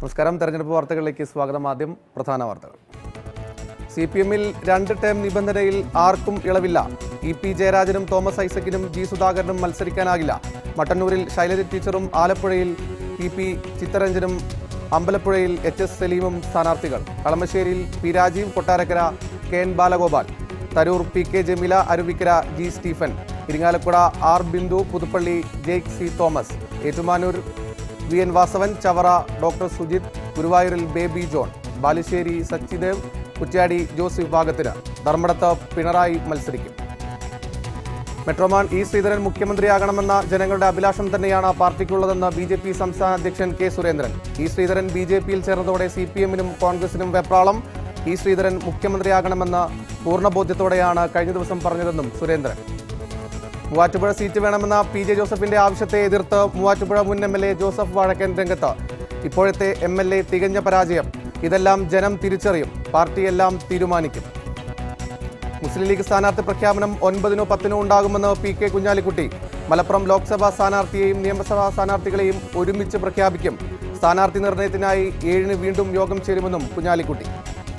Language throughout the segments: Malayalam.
നമസ്കാരം തെരഞ്ഞെടുപ്പ് വാർത്തകളിലേക്ക് സ്വാഗതം ആദ്യം പ്രധാന വാർത്തകൾ സി പി എമ്മിൽ രണ്ട് ടേം നിബന്ധനയിൽ ആർക്കും ഇളവില്ല ഇ പി ജയരാജനും തോമസ് ഐസക്കിനും ജി സുധാകരനും മത്സരിക്കാനാകില്ല മട്ടന്നൂരിൽ ശൈലജ ടീച്ചറും ആലപ്പുഴയിൽ പി പി ചിത്തരഞ്ജനും അമ്പലപ്പുഴയിൽ എച്ച് എസ് സലീമും സ്ഥാനാർത്ഥികൾ കളമശ്ശേരിയിൽ P Rajeev Kottarakkara K N Balagopal Tharoor P K Jameela Aruvikkara G Stephen Irinjalakuda R Bindu Puthuppally Jaick C Thomas Ettumanoor V N Vasavan Chavara doctor Sujith ഗുരുവായൂരിൽ ബേബി ജോൺ ബാലുശ്ശേരി സച്ചിദേവ് കുറ്റ്യാടി ജോസ് വിഭാഗത്തിന് ധർമ്മടത്ത് പിണറായി മത്സരിക്കും മെട്രോമാൻ ഇ ശ്രീധരൻ മുഖ്യമന്ത്രിയാകണമെന്ന ജനങ്ങളുടെ അഭിലാഷം തന്നെയാണ് പാർട്ടിക്കുള്ളതെന്ന് ബി ജെ പി സംസ്ഥാന അധ്യക്ഷൻ K Surendran E Sreedharan B J പിയിൽ ചേർന്നതോടെ സി പി എമ്മിനും കോൺഗ്രസിനും വെപ്രാളം ഇ ശ്രീധരൻ മുഖ്യമന്ത്രിയാകണമെന്ന പൂർണ്ണബോധ്യത്തോടെയാണ് കഴിഞ്ഞ ദിവസം പറഞ്ഞതെന്നും സുരേന്ദ്രൻ മൂവാറ്റുപുഴ സീറ്റ് വേണമെന്ന പി ജെ ജോസഫിന്റെ ആവശ്യത്തെ എതിർത്ത് മൂവാറ്റുപുഴ മുൻ M L A Joseph Vazhakkan രംഗത്ത് ഇപ്പോഴത്തെ എം എൽ എ തികഞ്ഞ പരാജയം ഇതെല്ലാം ജനം തിരിച്ചറിയും പാർട്ടിയെല്ലാം തീരുമാനിക്കും മുസ്ലിം ലീഗ് സ്ഥാനാർത്ഥി പ്രഖ്യാപനം ഒൻപതിനോ പത്തിനോ ഉണ്ടാകുമെന്ന് പി കെ കുഞ്ഞാലിക്കുട്ടി മലപ്പുറം ലോക്സഭാ സ്ഥാനാർത്ഥിയെയും നിയമസഭാ സ്ഥാനാർത്ഥികളെയും ഒരുമിച്ച് പ്രഖ്യാപിക്കും സ്ഥാനാർത്ഥി നിർണയത്തിനായി ഏഴിന് വീണ്ടും യോഗം ചേരുമെന്നും കുഞ്ഞാലിക്കുട്ടി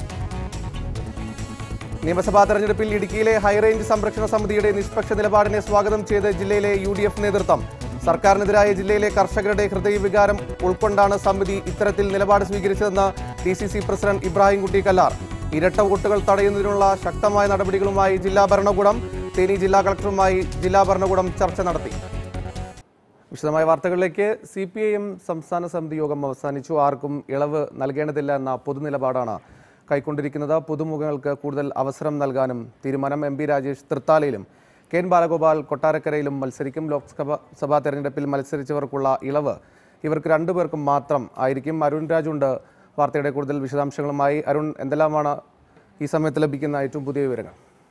നിയമസഭാ തെരഞ്ഞെടുപ്പിൽ ഇടുക്കിയിലെ ഹൈറേഞ്ച് സംരക്ഷണ സമിതിയുടെ നിഷ്പക്ഷ നിലപാടിനെ സ്വാഗതം ചെയ്ത് ജില്ലയിലെ യു ഡി എഫ് നേതൃത്വം സർക്കാരിനെതിരായ ജില്ലയിലെ കർഷകരുടെ ഹൃദയവികാരം ഉൾക്കൊണ്ടാണ് സമിതി ഇത്തരത്തിൽ നിലപാട് സ്വീകരിച്ചതെന്ന് D C C president Ibrahimkutty Kallar ഇരട്ട വോട്ടുകൾ തടയുന്നതിനുള്ള ശക്തമായ നടപടികളുമായി ജില്ലാ ഭരണകൂടം തേനി ജില്ലാ കളക്ടറുമായി ജില്ലാ ഭരണകൂടം ചർച്ച നടത്തി വിശദമായ വാർത്തകളിലേക്ക് സി പി ഐ എം സംസ്ഥാന സമിതി യോഗം അവസാനിച്ചു ആർക്കും ഇളവ് നൽകേണ്ടതില്ല എന്ന പൊതുനിലപാടാണ് കൈക്കൊണ്ടിരിക്കുന്നത് പുതുമുഖങ്ങൾക്ക് കൂടുതൽ അവസരം നൽകാനും തീരുമാനം എം പി രാജേഷ് തൃത്താലയിലും കെ എൻ ബാലഗോപാൽ കൊട്ടാരക്കരയിലും മത്സരിക്കും ലോക്സഭ സഭാ തെരഞ്ഞെടുപ്പിൽ മത്സരിച്ചവർക്കുള്ള ഇളവ് ഇവർക്ക് രണ്ടുപേർക്കും മാത്രം ആയിരിക്കും അരുൺ രാജുണ്ട് വാർത്തയുടെ കൂടുതൽ വിശദാംശങ്ങളുമായി അരുൺ എന്തെല്ലാമാണ് ഈ സമയത്ത് ലഭിക്കുന്ന ഏറ്റവും പുതിയ വിവരങ്ങൾ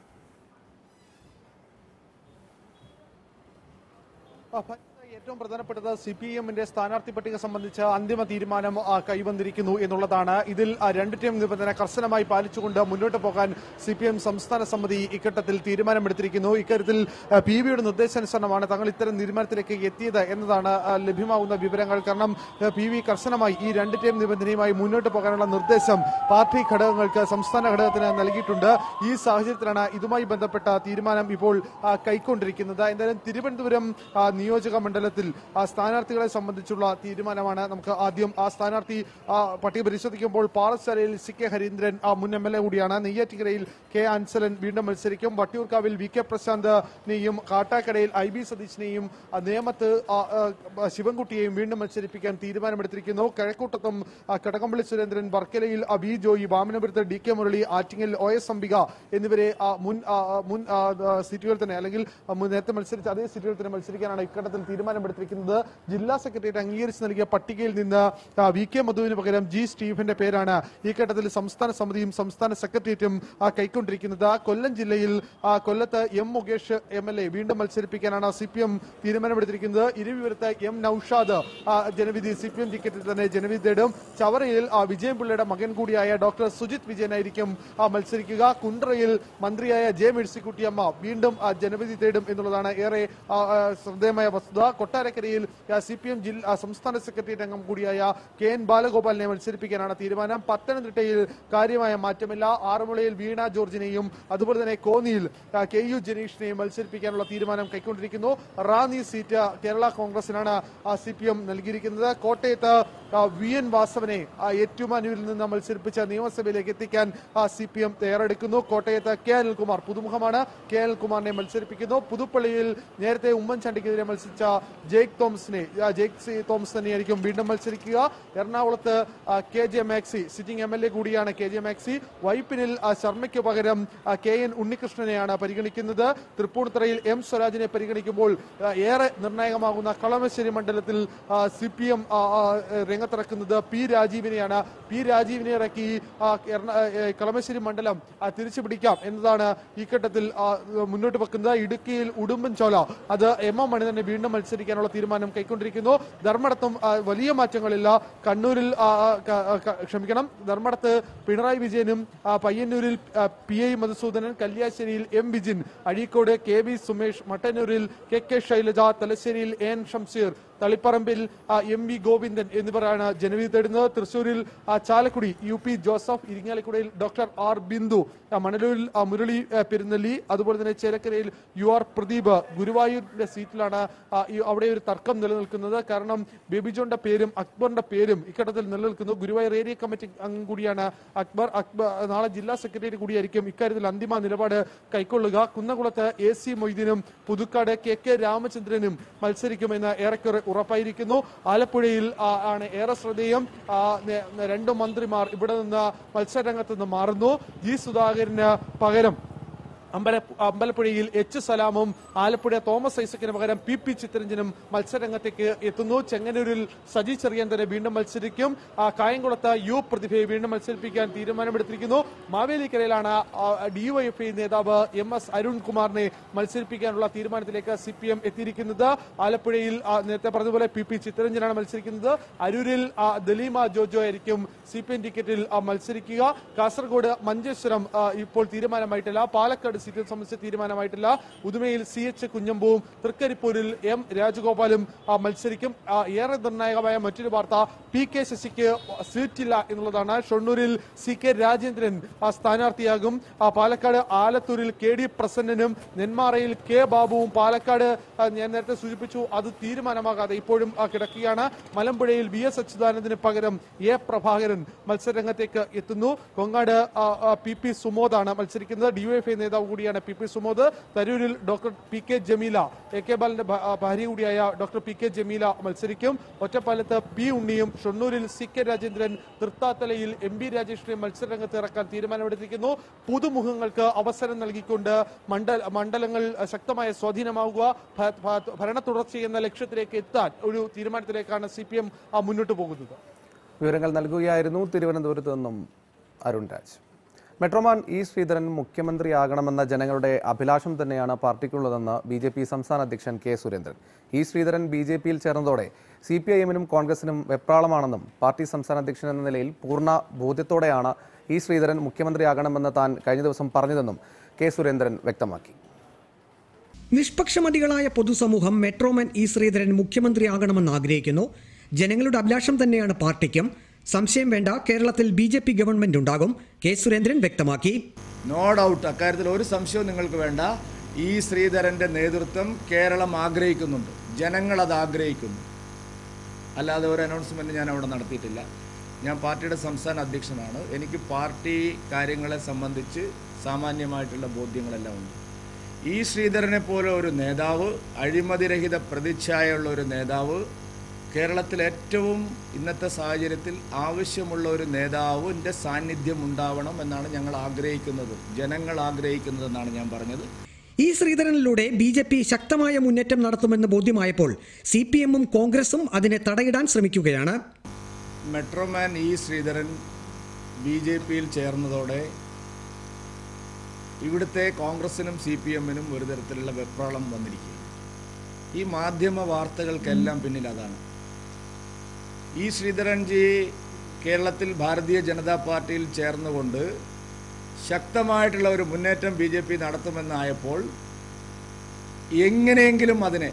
ആ, ഭ- ഏറ്റവും പ്രധാനപ്പെട്ടത് സി പി എമ്മിന്റെ സ്ഥാനാർത്ഥി പട്ടിക സംബന്ധിച്ച അന്തിമ തീരുമാനം ആ, കൈവന്നിരിക്കുന്നു എന്നുള്ളതാണ് ഇതിൽ ആ, രണ്ട് ടീം നിബന്ധന കർശനമായി പാലിച്ചുകൊണ്ട് മുന്നോട്ട് പോകാൻ സി പി എം സംസ്ഥാന സമിതി ഇഘട്ടത്തിൽ തീരുമാനമെടുത്തിരിക്കുന്നു ഇക്കാര്യത്തിൽ ആ, പി വിയുടെ നിർദ്ദേശാനുസരണമാണ് തങ്ങൾ ഇത്തരം തീരുമാനത്തിലേക്ക് എത്തിയത് എന്നതാണ് ആ, ലഭ്യമാകുന്ന വിവരങ്ങൾ കാരണം ആ, പി വി കർശനമായി ഈ രണ്ട് ടീം നിബന്ധനയുമായി മുന്നോട്ട് പോകാനുള്ള നിർദ്ദേശം പാർട്ടി ഘടകങ്ങൾക്ക് സംസ്ഥാന ഘടകത്തിന് നൽകിയിട്ടുണ്ട് ഈ സാഹചര്യത്തിലാണ് ഇതുമായി ബന്ധപ്പെട്ട തീരുമാനം ഇപ്പോൾ ആ, കൈക്കൊണ്ടിരിക്കുന്നത് എന്തായാലും തിരുവനന്തപുരം ആ, നിയോജക മണ്ഡലത്തിൽ ആ സ്ഥാനാർത്ഥികളെ സംബന്ധിച്ചുള്ള തീരുമാനമാണ് നമുക്ക് ആദ്യം ആ സ്ഥാനാർത്ഥി ആ, പട്ടിക പരിശോധിക്കുമ്പോൾ പാറശാലയിൽ സി കെ ഹരീന്ദ്രൻ ആ, മുൻ എം എൽ എ കൂടിയാണ് നെയ്യാറ്റിക്കരയിൽ കെ അൻസലൻ വീണ്ടും മത്സരിക്കും വട്ടിയൂർക്കാവിൽ വി കെ പ്രശാന്തിനെയും കാട്ടാക്കടയിൽ ഐ ബി സതീഷിനെയും ആ, നേമത്ത് ആ, ആ, ശിവൻകുട്ടിയെയും വീണ്ടും മത്സരിപ്പിക്കാൻ തീരുമാനമെടുത്തിരിക്കുന്നു കിഴക്കൂട്ടത്തും ആ, കടകംപള്ളി സുരേന്ദ്രൻ വർക്കലയിൽ ആ, വി ജോയി വാമനപുരത്ത് D K Murali Attingal O S Ambika എന്നിവരെ ആ, മുൻ ആ, ആ, മുൻ ആ, ആ, സീറ്റുകൾ തന്നെ അല്ലെങ്കിൽ ആ, മുൻ നേരത്തെ മത്സരിച്ച അതേ സീറ്റുകൾ തന്നെ മത്സരിക്കാനാണ് ഇക്കട്ടത്തിൽ തീരുമാനമെടുത്തിരിക്കുന്നത് ജില്ലാ സെക്രട്ടേറിയറ്റ് അംഗീകരിച്ച് നൽകിയ പട്ടികയിൽ നിന്ന് ആ, വി കെ മധുവിന് പകരം ജി സ്റ്റീഫന്റെ പേരാണ് ഈ ഘട്ടത്തിൽ സംസ്ഥാന സമിതിയും സംസ്ഥാന സെക്രട്ടേറിയറ്റും ആ, കൈക്കൊണ്ടിരിക്കുന്നത് കൊല്ലം ജില്ലയിൽ ആ, കൊല്ലത്ത് M Mukesh M L A വീണ്ടും മത്സരിപ്പിക്കാനാണ് സി പി എം തീരുമാനമെടുത്തിരിക്കുന്നത് ഇരുവിപുരത്ത് എം നൌഷാദ് ആ, ജനവിധി സി പി എം ടിക്കറ്റിൽ തന്നെ ജനവിധി തേടും ചവറയിൽ ആ, വിജയൻപിള്ളയുടെ മകൻ കൂടിയായ ഡോക്ടർ സുജിത് വിജയനായിരിക്കും ആ, മത്സരിക്കുക കുണ്ട്രയിൽ മന്ത്രിയായ ജെ മേഴ്സിക്കുട്ടിയമ്മ വീണ്ടും ആ, ജനവിധി തേടും എന്നുള്ളതാണ് ഏറെ ആ, ആ, ശ്രദ്ധേയമായ വസ്തുത കൊട്ടാരക്കരയിൽ സി പി എം ജില്ലാ സംസ്ഥാന സെക്രട്ടേറിയറ്റ് അംഗം കൂടിയായ കെ എൻ ബാലഗോപാലിനെ മത്സരിപ്പിക്കാനാണ് തീരുമാനം പത്തനംതിട്ടയിൽ കാര്യമായ മാറ്റമില്ല ആറന്മുളയിൽ വീണ ജോർജിനെയും അതുപോലെ തന്നെ കോന്നിയിൽ ആ, കെ യു ജനീഷിനെയും മത്സരിപ്പിക്കാനുള്ള തീരുമാനം കൈക്കൊണ്ടിരിക്കുന്നു റാന്നി സീറ്റ് കേരള കോൺഗ്രസിനാണ് സി പി എം നൽകിയിരിക്കുന്നത് കോട്ടയത്ത് ആ, വി എൻ വാസവനെ ആ, ഏറ്റുമാനൂരിൽ നിന്ന് മത്സരിപ്പിച്ച നിയമസഭയിലേക്ക് എത്തിക്കാൻ സി പി എം തയ്യാറെടുക്കുന്നു കോട്ടയത്ത് കെ അനിൽകുമാർ പുതുമുഖമാണ് കെ അനിൽകുമാറിനെ മത്സരിപ്പിക്കുന്നു പുതുപ്പള്ളിയിൽ നേരത്തെ ഉമ്മൻചാണ്ടിക്കെതിരെ മത്സരിച്ച ജേക്ക് തോമസിനെ ആ, ജേക്ക് സി തോമസ് തന്നെയായിരിക്കും വീണ്ടും മത്സരിക്കുക എറണാകുളത്ത് ആ, K J Maxi sitting M L A കൂടിയാണ് കെ ജെ മാക്സി വൈപ്പിനിൽ ആ, ശർമ്മയ്ക്ക് പകരം ആ, കെ എൻ ഉണ്ണികൃഷ്ണനെയാണ് പരിഗണിക്കുന്നത് തൃപ്പൂണിത്തറയിൽ എം സ്വരാജിനെ പരിഗണിക്കുമ്പോൾ ആ, ഏറെ നിർണായകമാകുന്ന കളമശ്ശേരി മണ്ഡലത്തിൽ സി പി എം രംഗത്തിറക്കുന്നത് പി രാജീവിനെയാണ് പി രാജീവിനെ ഇറക്കി ആ, എറണ- ഏ, കളമശ്ശേരി മണ്ഡലം ആ, തിരിച്ചു പിടിക്കാം എന്നതാണ് ഈ ഘട്ടത്തിൽ ആ, മുന്നോട്ട് വെക്കുന്നത് ഇടുക്കിയിൽ ഉടുമ്പൻചോല അത് എം എം മണി തന്നെ വീണ്ടും മത്സരിക്കാനുള്ള തീരുമാനം കൈക്കൊണ്ടിരിക്കുന്നു ധർമ്മടത്തും ആ, വലിയ മാറ്റങ്ങളില്ല കണ്ണൂരിൽ ആ, ആ, ക- ആ, ക- ക്ഷമിക്കണം ധർമ്മടത്ത് പിണറായി വിജയനും ആ, പയ്യന്നൂരിൽ ആ, പി ഐ മധുസൂദനൻ കല്യാശ്ശേരിയിൽ M Vijin Azhikode K V Sumesh മട്ടന്നൂരിൽ കെ കെ ശൈലജ തലശ്ശേരിയിൽ എൻ ഷംസീർ തളിപ്പറമ്പിൽ ആ, എം വി ഗോവിന്ദൻ എന്നിവരാണ് ജനവിധി തേടുന്നത് തൃശൂരിൽ ആ, ചാലക്കുടി യു പി ജോസഫ് ഇരിങ്ങാലക്കുടയിൽ ഡോക്ടർ ആർ ബിന്ദു ആ, മണലൂരിൽ ആ, മുരളി ആ, പെരുന്നല്ലി അതുപോലെ തന്നെ ചേലക്കരയിൽ യു ആർ പ്രദീപ് ഗുരുവായൂരിന്റെ സീറ്റിലാണ് ആ, ഈ അവിടെ ഒരു തർക്കം നിലനിൽക്കുന്നത് കാരണം ബേബി ജോണിന്റെ പേരും അക്ബറിന്റെ പേരും ഇക്കട്ടത്തിൽ നിലനിൽക്കുന്നു ഗുരുവായൂർ ഏരിയ കമ്മിറ്റി അംഗം കൂടിയാണ് അക്ബർ അക്ബർ നാളെ ജില്ലാ സെക്രട്ടറി കൂടിയായിരിക്കും ഇക്കാര്യത്തിൽ അന്തിമ നിലപാട് കൈക്കൊള്ളുക കുന്നകുളത്ത് എ സി മൊയ്തീനും പുതുക്കാട് കെ കെ രാമചന്ദ്രനും മത്സരിക്കുമെന്ന് ഏറെക്കുറെ ഉറപ്പായിരിക്കുന്നു ആലപ്പുഴയിൽ ആ, ആണ് ഏറെ ശ്രദ്ധേയം ആ, നെ- രണ്ട് മന്ത്രിമാർ ഇവിടെ നിന്ന് മത്സരരംഗത്ത് നിന്ന് മാറുന്നു ജി സുധാകരന് പകരം അമ്പല അമ്പലപ്പുഴയിൽ എച്ച് സലാമും ആലപ്പുഴ തോമസ് ഐസക്കിന് പകരം പി പി ചിത്തരഞ്ജനും മത്സരരംഗത്തേക്ക് എത്തുന്നു ചെങ്ങന്നൂരിൽ സജി ചെറിയാന്തനെ വീണ്ടും മത്സരിക്കും ആ, കായംകുളത്ത് യു പ്രതിഭയെ വീണ്ടും മത്സരിപ്പിക്കാൻ തീരുമാനമെടുത്തിരിക്കുന്നു മാവേലിക്കരയിലാണ് ഡിവൈഎഫ്ഐ നേതാവ് എം എസ് അരുൺകുമാറിനെ മത്സരിപ്പിക്കാനുള്ള തീരുമാനത്തിലേക്ക് സി പി എം എത്തിയിരിക്കുന്നത് ആലപ്പുഴയിൽ ആ, നേരത്തെ പറഞ്ഞതുപോലെ പി പി ചിത്തരഞ്ജനാണ് മത്സരിക്കുന്നത് അരൂരിൽ ആ, ദലീമ ജോജോ ആയിരിക്കും സി പി എം ടിക്കറ്റിൽ ആ, മത്സരിക്കുക കാസർഗോഡ് മഞ്ചേശ്വരം ആ, ഇപ്പോൾ തീരുമാനമായിട്ടില്ല പാലക്കാട് സീറ്റ് സംബന്ധിച്ച തീരുമാനമായിട്ടില്ല ഉദുമയിൽ സി എച്ച് കുഞ്ഞമ്പുവും തൃക്കരിപ്പൂരിൽ എം രാജഗോപാലും ആ, മത്സരിക്കും ആ, ഏറെ നിർണായകമായ മറ്റൊരു വാർത്ത പി കെ ശശിക്ക് സീറ്റില്ല എന്നുള്ളതാണ് ഷൊണ്ണൂരിൽ സി കെ രാജേന്ദ്രൻ ആ, സ്ഥാനാർത്ഥിയാകും ആ, പാലക്കാട് ആലത്തൂരിൽ കെ ഡി പ്രസന്നനും നെന്മാറയിൽ കെ ബാബുവും പാലക്കാട് ആ, ഞാൻ നേരത്തെ സൂചിപ്പിച്ചു അത് തീരുമാനമാകാതെ ഇപ്പോഴും ആ, കിടക്കുകയാണ് മലമ്പുഴയിൽ വി എസ് അച്യുതാനന്ദന് പകരം എ പ്രഭാകരൻ മത്സരരംഗത്തേക്ക് എത്തുന്നു കൊങ്ങാട് ആ, ആ, പി പി സുമോദാണ് മത്സരിക്കുന്നത് ഡിവൈഎഫ്ഐ നേതാവ് കൂടിയാണ് പി പി സുമോദ് തരൂരിൽ doctor P K Jameela A K ബാലന്റെ ഭ- ആ, ഭാര്യ കൂടിയായ ഡോക്ടർ പി കെ ജമീല മത്സരിക്കും ഒറ്റപ്പാലത്ത് പി ഉണ്ണിയും ഷൊണ്ണൂരിൽ സി കെ രാജേന്ദ്രൻ തൃത്താത്തലയിൽ എം ബി രാജേഷിനെ മത്സരരംഗത്ത് ഇറക്കാൻ തീരുമാനമെടുത്തിരിക്കുന്നു പുതുമുഖങ്ങൾക്ക് അവസരം നൽകിക്കൊണ്ട് മണ്ഡല മണ്ഡലങ്ങൾ ശക്തമായ സ്വാധീനമാവുക ഭ- ഭ- ഭരണ തുടർച്ച എന്ന ലക്ഷ്യത്തിലേക്ക് എത്താൻ ഒരു തീരുമാനത്തിലേക്കാണ് സി പി എം മുന്നോട്ട് പോകുന്നത് വിവരങ്ങൾ നൽകുകയായിരുന്നു തിരുവനന്തപുരത്ത് നിന്നും അരുൺ രാജ് മെട്രോമാൻ ഇ ശ്രീധരൻ മുഖ്യമന്ത്രിയാകണമെന്ന ജനങ്ങളുടെ അഭിലാഷം തന്നെയാണ് പാർട്ടിക്കുള്ളതെന്ന് ബി ജെ പി സംസ്ഥാന അധ്യക്ഷൻ K Surendran E Sreedharan B J പിയിൽ ചേർന്നതോടെ സി പി ഐ എമ്മിനും കോൺഗ്രസിനും വെപ്രാളമാണെന്നും പാർട്ടി സംസ്ഥാന അധ്യക്ഷൻ എന്ന നിലയിൽ പൂർണ്ണ ബോധ്യത്തോടെയാണ് ഇ ശ്രീധരൻ മുഖ്യമന്ത്രിയാകണമെന്ന് താൻ കഴിഞ്ഞ ദിവസം പറഞ്ഞതെന്നും കെ സുരേന്ദ്രൻ വ്യക്തമാക്കി നിഷ്പക്ഷമതികളായ പൊതുസമൂഹം മെട്രോമാൻ ഇ ശ്രീധരൻ മുഖ്യമന്ത്രിയാകണമെന്ന് ആഗ്രഹിക്കുന്നു ജനങ്ങളുടെ അഭിലാഷം തന്നെയാണ് പാർട്ടിക്കും സംശയം വേണ്ട കേരളത്തിൽ ബി ജെ പി ഗവൺമെന്റ് ഉണ്ടാകും കെ സുരേന്ദ്രൻ വ്യക്തമാക്കി നോ ഡൗട്ട് അക്കാര്യത്തിൽ ഒരു സംശയവും നിങ്ങൾക്ക് വേണ്ട ഈ ശ്രീധരൻ്റെ നേതൃത്വം കേരളം ആഗ്രഹിക്കുന്നുണ്ട് ജനങ്ങൾ അത് ആഗ്രഹിക്കുന്നു അല്ലാതെ ഒരു അനൗൺസ്മെൻറ്റ് ഞാൻ അവിടെ നടത്തിയിട്ടില്ല ഞാൻ പാർട്ടിയുടെ സംസ്ഥാന അധ്യക്ഷനാണ് എനിക്ക് പാർട്ടി കാര്യങ്ങളെ സംബന്ധിച്ച് സാമാന്യമായിട്ടുള്ള ബോധ്യങ്ങളെല്ലാം ഉണ്ട് ഈ ശ്രീധരനെ പോലെ ഒരു നേതാവ് അഴിമതിരഹിത പ്രതിച്ഛായുള്ള ഒരു നേതാവ് കേരളത്തിൽ ഏറ്റവും ഇന്നത്തെ സാഹചര്യത്തിൽ ആവശ്യമുള്ള ഒരു നേതാവിൻ്റെ സാന്നിധ്യം ഉണ്ടാവണം എന്നാണ് ഞങ്ങൾ ആഗ്രഹിക്കുന്നത് ജനങ്ങൾ ആഗ്രഹിക്കുന്നതെന്നാണ് ഞാൻ പറഞ്ഞത് ഇ ശ്രീധരനിലൂടെ ബി ജെ പി ശക്തമായ മുന്നേറ്റം നടത്തുമെന്ന് ബോധ്യമായപ്പോൾ സി പി എമ്മും കോൺഗ്രസും അതിനെ തടയിടാൻ ശ്രമിക്കുകയാണ് metroman E Sreedharan B J പിയിൽ ചേർന്നതോടെ ഇവിടുത്തെ കോൺഗ്രസിനും സി പി എമ്മിനും ഒരു തരത്തിലുള്ള വെപ്രാളം വന്നിരിക്കുക ഈ മാധ്യമ വാർത്തകൾക്കെല്ലാം പിന്നിൽ അതാണ് ഈ ശ്രീധരൻജി കേരളത്തിൽ ഭാരതീയ ജനതാ പാർട്ടിയിൽ ചേർന്നുകൊണ്ട് ശക്തമായിട്ടുള്ള ഒരു മുന്നേറ്റം ബി ജെ പി നടത്തുമെന്നായപ്പോൾ എങ്ങനെയെങ്കിലും അതിനെ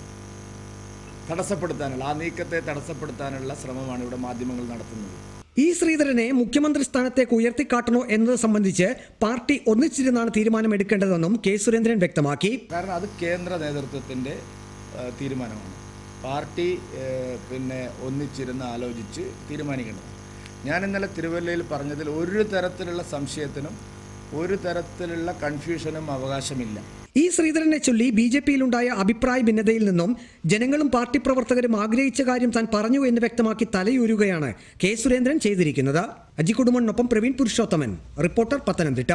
തടസ്സപ്പെടുത്താനുള്ള ആ നീക്കത്തെ തടസ്സപ്പെടുത്താനുള്ള ശ്രമമാണ് ഇവിടെ മാധ്യമങ്ങൾ നടത്തുന്നത് ഇ ശ്രീധരനെ മുഖ്യമന്ത്രി സ്ഥാനത്തേക്ക് ഉയർത്തിക്കാട്ടണോ എന്നത് സംബന്ധിച്ച് പാർട്ടി ഒന്നിച്ചിരുന്നാണ് തീരുമാനമെടുക്കേണ്ടതെന്നും കെ സുരേന്ദ്രൻ വ്യക്തമാക്കി കാരണം അത് കേന്ദ്ര നേതൃത്വത്തിൻ്റെ ആ, തീരുമാനമാണ് പാർട്ടി ഏ, പിന്നെ ഒന്നിച്ചിരുന്ന് ആലോചിച്ച് തീരുമാനിക്കേണ്ടതാണ് ഞാൻ ഇന്നലെ തിരുവല്ലയിൽ പറഞ്ഞതിൽ ഒരു തരത്തിലുള്ള സംശയത്തിനും ഒരു തരത്തിലുള്ള കൺഫ്യൂഷനും അവകാശമില്ല ഇ ശ്രീധരനെ ചൊല്ലി ബി ജെ പിയിലുണ്ടായ അഭിപ്രായ ഭിന്നതയിൽ നിന്നും ജനങ്ങളും പാർട്ടി പ്രവർത്തകരും ആഗ്രഹിച്ച കാര്യം താൻ പറഞ്ഞു എന്ന് വ്യക്തമാക്കി തലയൂരുകയാണ് കെ സുരേന്ദ്രൻ ചെയ്തിരിക്കുന്നത് അജി കുടുംബനൊപ്പം പ്രവീൺ പുരുഷോത്തമൻ റിപ്പോർട്ടർ പത്തനംതിട്ട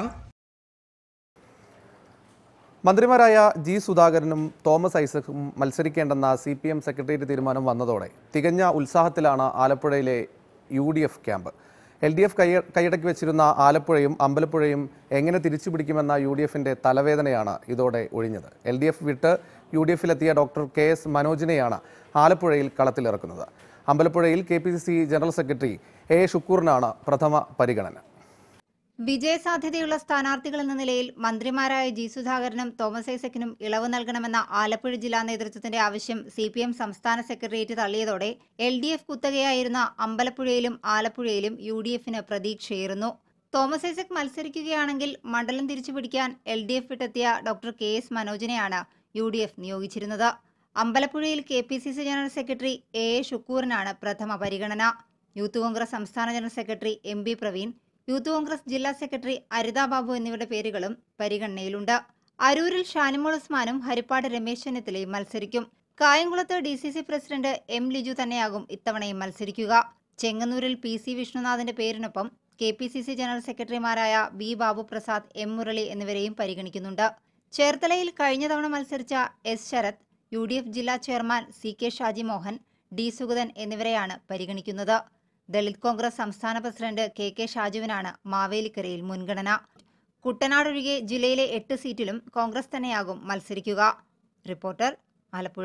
മന്ത്രിമാരായ ജി സുധാകരനും തോമസ് ഐസക്കും മത്സരിക്കേണ്ടെന്ന സി പി എം സെക്രട്ടേറിയറ്റ് തീരുമാനം വന്നതോടെ തികഞ്ഞ ഉത്സാഹത്തിലാണ് ആലപ്പുഴയിലെ U D F camp L D F കൈ കൈയടക്കി വെച്ചിരുന്ന ആലപ്പുഴയും അമ്പലപ്പുഴയും എങ്ങനെ തിരിച്ചു പിടിക്കുമെന്ന യു ഡി എഫിൻ്റെ തലവേദനയാണ് ഇതോടെ ഒഴിഞ്ഞത് എൽ ഡി എഫ് വിട്ട് യു ഡി എഫിലെത്തിയ ഡോക്ടർ കെ എസ് മനോജിനെയാണ് ആലപ്പുഴയിൽ കളത്തിലിറക്കുന്നത് അമ്പലപ്പുഴയിൽ K P C C general secretary A ഷുക്കൂറിനാണ് പ്രഥമ പരിഗണന വിജയസാധ്യതയുള്ള സ്ഥാനാർത്ഥികൾ എന്ന നിലയിൽ മന്ത്രിമാരായ ജി സുധാകരനും തോമസ് ഐസക്കിനും ഇളവ് നൽകണമെന്ന ആലപ്പുഴ ജില്ലാ നേതൃത്വത്തിന്റെ ആവശ്യം സി പി എം സംസ്ഥാന സെക്രട്ടേറിയറ്റ് തള്ളിയതോടെ എൽ ഡി എഫ് കുത്തകയായിരുന്ന അമ്പലപ്പുഴയിലും ആലപ്പുഴയിലും യു ഡി എഫിന് പ്രതീക്ഷയേറുന്നു തോമസ് ഐസക് മത്സരിക്കുകയാണെങ്കിൽ മണ്ഡലം തിരിച്ചുപിടിക്കാൻ എൽ ഡി എഫ് വിട്ടെത്തിയ ഡോക്ടർ കെ എസ് മനോജിനെയാണ് യു ഡി എഫ് നിയോഗിച്ചിരുന്നത് അമ്പലപ്പുഴയിൽ K P C C general secretary A A ഷുക്കൂറിനാണ് പ്രഥമ പരിഗണന യൂത്ത് കോൺഗ്രസ് സംസ്ഥാന general secretary M B Praveen youth Congress ജില്ലാ സെക്രട്ടറി അരിത ബാബു എന്നിവരുടെ പേരുകളും പരിഗണനയിലുണ്ട് അരൂരിൽ ഷാനിമോൾ ഉസ്മാനും ഹരിപ്പാട് രമേശ് ചെന്നിത്തലയും മത്സരിക്കും കായംകുളത്ത് D C C president M Liju തന്നെയാകും ഇത്തവണയും മത്സരിക്കുക ചെങ്ങന്നൂരിൽ പി സി വിഷ്ണുനാഥിന്റെ പേരിനൊപ്പം K P C C general സെക്രട്ടറിമാരായ ബി ബാബു പ്രസാദ് എം മുരളി എന്നിവരെയും പരിഗണിക്കുന്നുണ്ട് ചേർത്തലയിൽ കഴിഞ്ഞ തവണ മത്സരിച്ച S Sarath U D F ജില്ലാ chairman C K Shaji Mohan D Sugathan എന്നിവരെയാണ് പരിഗണിക്കുന്നത് ദളിത് കോൺഗ്രസ് സംസ്ഥാന പ്രസിഡന്റ് കെ കെ ഷാജുവിനാണ് മാവേലിക്കരയിൽ മുൻഗണന കുട്ടനാടൊഴികെ ജില്ലയിലെ എട്ട് സീറ്റിലും കോൺഗ്രസ് തന്നെയാകും മത്സരിക്കുക റിപ്പോർട്ടർ ആലപ്പുഴ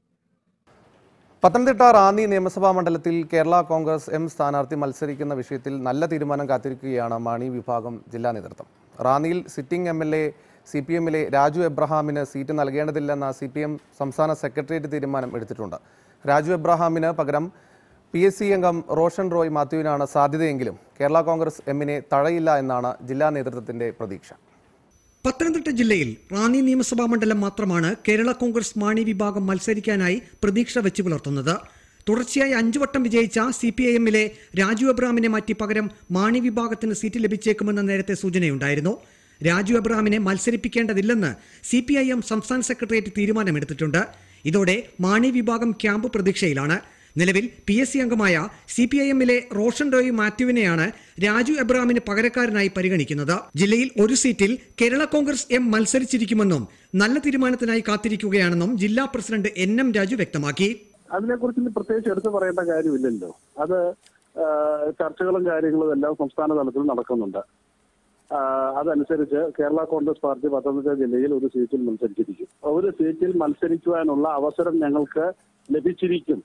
പത്തനംതിട്ട റാന്നി നിയമസഭാ മണ്ഡലത്തിൽ കേരള കോൺഗ്രസ് എം സ്ഥാനാർത്ഥി മത്സരിക്കുന്ന വിഷയത്തിൽ നല്ല തീരുമാനം കാത്തിരിക്കുകയാണ് മാണി വിഭാഗം ജില്ലാ നേതൃത്വം റാന്നിയിൽ sitting M L A C P എമ്മിലെ രാജു എബ്രഹാമിന് സീറ്റ് നൽകേണ്ടതില്ലെന്ന സി പി എം സംസ്ഥാന സെക്രട്ടേറിയറ്റ് തീരുമാനം എടുത്തിട്ടുണ്ട് രാജു എബ്രഹാമിന് പകരം പി എസ് സി അംഗം റോഷൻ റോയ് മാത്യുവിനാണ് സാധ്യതയെങ്കിലും കേരള കോൺഗ്രസ് എമ്മിനെ തഴയില്ല എന്നാണ് ജില്ലാ നേതൃത്വത്തിന്റെ പ്രതീക്ഷ പത്തനംതിട്ട ജില്ലയിൽ റാന്നി നിയമസഭാ മണ്ഡലം മാത്രമാണ് കേരള കോൺഗ്രസ് മാണി വിഭാഗം മത്സരിക്കാനായി പ്രതീക്ഷ വെച്ചു പുലർത്തുന്നത് തുടർച്ചയായി അഞ്ചു വട്ടം വിജയിച്ച സി പി ഐ എമ്മിലെ രാജു എബ്രഹാമിനെ മാറ്റി പകരം മാണി വിഭാഗത്തിന് സീറ്റ് ലഭിച്ചേക്കുമെന്ന നേരത്തെ സൂചനയുണ്ടായിരുന്നു രാജു എബ്രഹാമിനെ മത്സരിപ്പിക്കേണ്ടതില്ലെന്ന് സി പി ഐ എം സംസ്ഥാന സെക്രട്ടേറിയറ്റ് തീരുമാനമെടുത്തിട്ടുണ്ട് ഇതോടെ മാണി വിഭാഗം ക്യാമ്പ് പ്രതീക്ഷയിലാണ് നിലവിൽ പി എസ് സി അംഗമായ സി പി ഐ എമ്മിലെ റോഷൻ റോയ് മാത്യുവിനെയാണ് രാജു എബ്രഹാമിന് പകരക്കാരനായി പരിഗണിക്കുന്നത് ജില്ലയിൽ ഒരു സീറ്റിൽ കേരള കോൺഗ്രസ് എം മത്സരിച്ചിരിക്കുമെന്നും നല്ല തീരുമാനത്തിനായി കാത്തിരിക്കുകയാണെന്നും ജില്ലാ പ്രസിഡന്റ് എൻ എം രാജു വ്യക്തമാക്കി അതിനെക്കുറിച്ച് ഇനി പ്രത്യേകിച്ച് എടുത്തു പറയേണ്ട കാര്യമില്ലല്ലോ അത് ആ, ചർച്ചകളും കാര്യങ്ങളും എല്ലാം സംസ്ഥാന തലത്തിൽ നടക്കുന്നുണ്ട് ആ, അതനുസരിച്ച് കേരള കോൺഗ്രസ് പാർട്ടി പത്തനംതിട്ട ജില്ലയിൽ ഒരു സീറ്റിൽ മത്സരിച്ചിരിക്കും ഒരു സീറ്റിൽ മത്സരിക്കുവാനുള്ള അവസരം ഞങ്ങൾക്ക് ലഭിച്ചിരിക്കും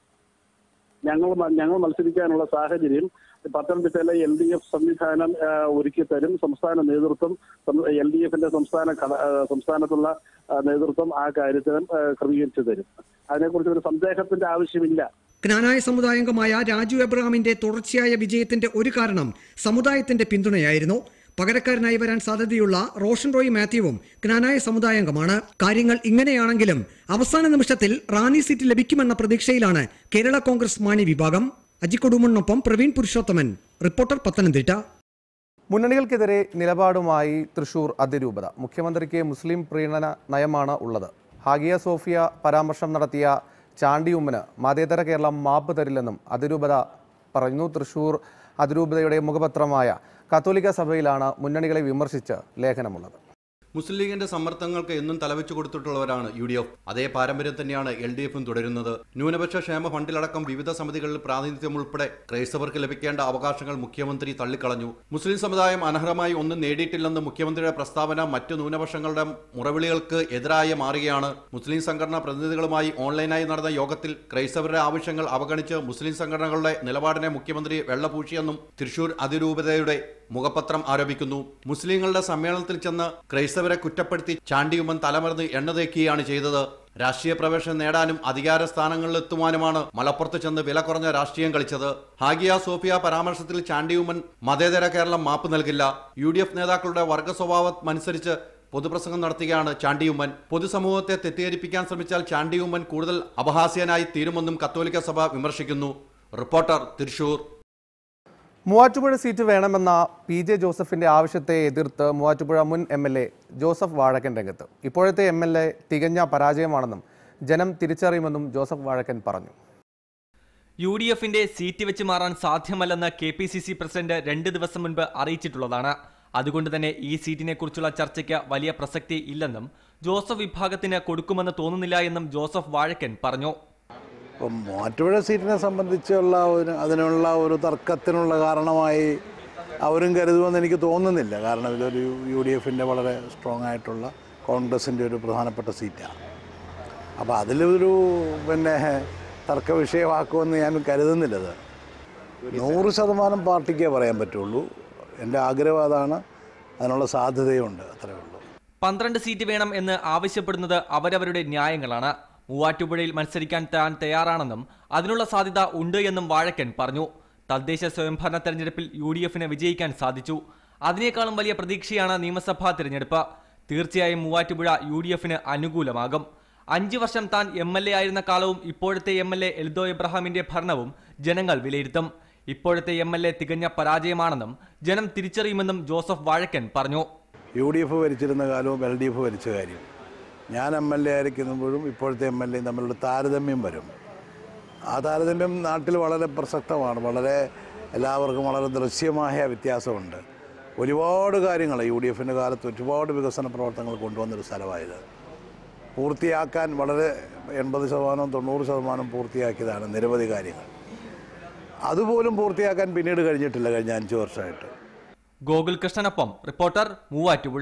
ഞങ്ങൾ മ- ഞങ്ങൾ മത്സരിക്കാനുള്ള സാഹചര്യം പത്തനംതിട്ടയിലെ എൽ ഡി എഫ് സംവിധാനം ആ, ഒരുക്കി തരും സംസ്ഥാന നേതൃത്വം എൽ ഡി എഫിന്റെ സംസ്ഥാന ഘട- ആ, സംസ്ഥാനത്തുള്ള ആ, നേതൃത്വം ആ കാര്യത്തിന് ആ, ക്രമീകരിച്ചു തരും അതിനെക്കുറിച്ച് ഒരു സന്ദേഹത്തിന്റെ ആവശ്യമില്ല ജ്ഞാനായ സമുദായാംഗമായ രാജു എബ്രഹാമിന്റെ തുടർച്ചയായ വിജയത്തിന്റെ ഒരു കാരണം സമുദായത്തിന്റെ പിന്തുണയായിരുന്നു പകരക്കാരനായി വരാൻ സാധ്യതയുള്ള റോഷൻ റോയ് മാത്യുവും ജ്ഞാനായ സമുദായാംഗമാണ് കാര്യങ്ങൾ ഇങ്ങനെയാണെങ്കിലും അവസാന നിമിഷത്തിൽ റാന്നി സീറ്റ് ലഭിക്കുമെന്ന പ്രതീക്ഷയിലാണ് കേരള കോൺഗ്രസ് മാണി വിഭാഗം അജിക്കൊടുമണ്ണൊപ്പം പ്രവീൺ പുരുഷോത്തമൻ റിപ്പോർട്ടർ പത്തനംതിട്ട മുന്നണികൾക്കെതിരെ നിലപാടുമായി തൃശൂർ അതിരൂപത മുഖ്യമന്ത്രിക്ക് മുസ്ലിം പ്രീണന നയമാണ് ഉള്ളത് ഹാഗിയ സോഫിയ പരാമർശം നടത്തിയ ചാണ്ടിയുമ്മന് മതേതര കേരളം മാപ്പ് തരില്ലെന്നും അതിരൂപത പറഞ്ഞു തൃശൂർ അതിരൂപതയുടെ മുഖപത്രമായ കത്തോലിക്ക സഭയിലാണ് മുന്നണികളെ വിമർശിച്ച് ലേഖനമുള്ളത് മുസ്ലിം ലീഗിന്റെ സമ്മർദ്ദങ്ങൾക്ക് എന്നും തലവെച്ചു കൊടുത്തിട്ടുള്ളവരാണ് യു ഡി എഫ് അതേ പാരമ്പര്യം തന്നെയാണ് എൽ ഡി എഫും തുടരുന്നത് ന്യൂനപക്ഷ ക്ഷേമ ഫണ്ടിലടക്കം വിവിധ സമിതികളിൽ പ്രാതിനിധ്യം ഉൾപ്പെടെ ക്രൈസ്തവർക്ക് ലഭിക്കേണ്ട അവകാശങ്ങൾ മുഖ്യമന്ത്രി തള്ളിക്കളഞ്ഞു മുസ്ലിം സമുദായം അനർഹമായി ഒന്നും നേടിയിട്ടില്ലെന്ന് മുഖ്യമന്ത്രിയുടെ പ്രസ്താവന മറ്റു ന്യൂനപക്ഷങ്ങളുടെ മുറവിളികൾക്ക് എതിരായി മാറുകയാണ് മുസ്ലിം സംഘടനാ പ്രതിനിധികളുമായി ഓൺലൈനായി നടന്ന യോഗത്തിൽ ക്രൈസ്തവരുടെ ആവശ്യങ്ങൾ അവഗണിച്ച് മുസ്ലിം സംഘടനകളുടെ നിലപാടിനെ മുഖ്യമന്ത്രി വെള്ളപൂശിയെന്നും തൃശൂർ അതിരൂപതയുടെ മുഖപത്രം ആരോപിക്കുന്നു മുസ്ലിങ്ങളുടെ സമ്മേളനത്തിൽ ചെന്ന് ക്രൈസ്തവരെ കുറ്റപ്പെടുത്തി ചാണ്ടിയുമ്മൻ തലമറിഞ്ഞ് എണ്ണ തേക്കുകയാണ് ചെയ്തത് രാഷ്ട്രീയ പ്രവേശനം നേടാനും അധികാര സ്ഥാനങ്ങളിലെത്തുവാനുമാണ് മലപ്പുറത്ത് ചെന്ന് വില കുറഞ്ഞ രാഷ്ട്രീയം കളിച്ചത് ഹാഗിയ സോഫിയ പരാമർശത്തിൽ ചാണ്ടിയുമ്മൻ മതേതര കേരളം മാപ്പ് നൽകില്ല യു ഡി എഫ് നേതാക്കളുടെ വർഗ സ്വഭാവം അനുസരിച്ച് പൊതുപ്രസംഗം നടത്തുകയാണ് ചാണ്ടിയുമ്മൻ പൊതുസമൂഹത്തെ തെറ്റിദ്ധരിപ്പിക്കാൻ ശ്രമിച്ചാൽ ചാണ്ടിയുമ്മൻ കൂടുതൽ അപഹാസ്യനായി തീരുമെന്നും കത്തോലിക്ക സഭ വിമർശിക്കുന്നു റിപ്പോർട്ടർ തൃശൂർ മൂവാറ്റുപുഴ സീറ്റ് വേണമെന്ന പി ജെ ജോസഫിന്റെ ആവശ്യത്തെ എതിർത്ത് മൂവാറ്റുപുഴ മുൻ M L A Joseph Vazhakkan രംഗത്ത് ഇപ്പോഴത്തെ എം എൽ എ തികഞ്ഞ പരാജയമാണെന്നും ജനം തിരിച്ചറിയുമെന്നും ജോസഫ് വാഴക്കൻ പറഞ്ഞു യു ഡി എഫിന്റെ സീറ്റ് വെച്ച് മാറാൻ സാധ്യമല്ലെന്ന് K P C C president രണ്ട് ദിവസം മുൻപ് അറിയിച്ചിട്ടുള്ളതാണ് അതുകൊണ്ട് തന്നെ ഈ സീറ്റിനെ കുറിച്ചുള്ള ചർച്ചയ്ക്ക് വലിയ പ്രസക്തി ഇല്ലെന്നും ജോസഫ് വിഭാഗത്തിന് കൊടുക്കുമെന്ന് തോന്നുന്നില്ല എന്നും ജോസഫ് വാഴക്കൻ പറഞ്ഞു ഇപ്പം മൂവാറ്റുപുഴ സീറ്റിനെ സംബന്ധിച്ചുള്ള ഒരു അതിനുള്ള ഒരു തർക്കത്തിനുള്ള കാരണമായി അവരും കരുതുമെന്ന് എനിക്ക് തോന്നുന്നില്ല കാരണം ഇതൊരു യു ഡി എഫിൻ്റെ വളരെ സ്ട്രോങ് ആയിട്ടുള്ള കോൺഗ്രസിൻ്റെ ഒരു പ്രധാനപ്പെട്ട സീറ്റാണ് അപ്പോൾ അതിലൊരു പിന്നെ തർക്ക വിഷയമാക്കുമെന്ന് ഞാൻ കരുതുന്നില്ലത് നൂറ് ശതമാനം പാർട്ടിക്കേ പറയാൻ പറ്റുള്ളൂ എൻ്റെ ആഗ്രഹം അതാണ് അതിനുള്ള സാധ്യതയുണ്ട് അത്രയേ ഉള്ളൂ പന്ത്രണ്ട് സീറ്റ് വേണം എന്ന് ആവശ്യപ്പെടുന്നത് അവരവരുടെ ന്യായങ്ങളാണ് മൂവാറ്റുപുഴയിൽ മത്സരിക്കാൻ താൻ തയ്യാറാണെന്നും അതിനുള്ള സാധ്യത ഉണ്ട് എന്നും വാഴക്കൻ പറഞ്ഞു തദ്ദേശ സ്വയംഭരണ തെരഞ്ഞെടുപ്പിൽ യു ഡി എഫിന് വിജയിക്കാൻ സാധിച്ചു അതിനേക്കാളും വലിയ പ്രതീക്ഷയാണ് നിയമസഭാ തിരഞ്ഞെടുപ്പ് തീർച്ചയായും മൂവാറ്റുപുഴ യു ഡി എഫിന് അനുകൂലമാകും അഞ്ചു വർഷം താൻ എം എൽ എ ആയിരുന്ന കാലവും ഇപ്പോഴത്തെ എം എൽ എ എൽദോ എബ്രഹാമിന്റെ ഭരണവും ജനങ്ങൾ വിലയിരുത്തും ഇപ്പോഴത്തെ എം എൽ എ തികഞ്ഞ പരാജയമാണെന്നും ജനം തിരിച്ചറിയുമെന്നും ജോസഫ് വാഴക്കൻ പറഞ്ഞു യു ഡി എഫ് ഭരിച്ചിരുന്ന കാലവും എൽ ഡി എഫ് ഭരിച്ച കാര്യം ഞാൻ എം എൽ എ ആയിരിക്കുമ്പോഴും ഇപ്പോഴത്തെ എം എൽ എയും തമ്മിലുള്ള താരതമ്യം വരും ആ താരതമ്യം നാട്ടിൽ വളരെ പ്രസക്തമാണ് വളരെ എല്ലാവർക്കും വളരെ ദൃശ്യമായ വ്യത്യാസമുണ്ട് ഒരുപാട് കാര്യങ്ങൾ യു ഡി എഫിൻ്റെ കാലത്ത് ഒരുപാട് വികസന പ്രവർത്തനങ്ങൾ കൊണ്ടുവന്നൊരു സ്ഥലമായത് പൂർത്തിയാക്കാൻ വളരെ എൺപത് ശതമാനം തൊണ്ണൂറ് ശതമാനം പൂർത്തിയാക്കിയതാണ് നിരവധി കാര്യങ്ങൾ അതുപോലും പൂർത്തിയാക്കാൻ പിന്നീട് കഴിഞ്ഞിട്ടില്ല കഴിഞ്ഞ അഞ്ച് വർഷമായിട്ട് ഗോകുൽ കൃഷ്ണനൊപ്പം റിപ്പോർട്ടർ മൂവാറ്റുപുഴ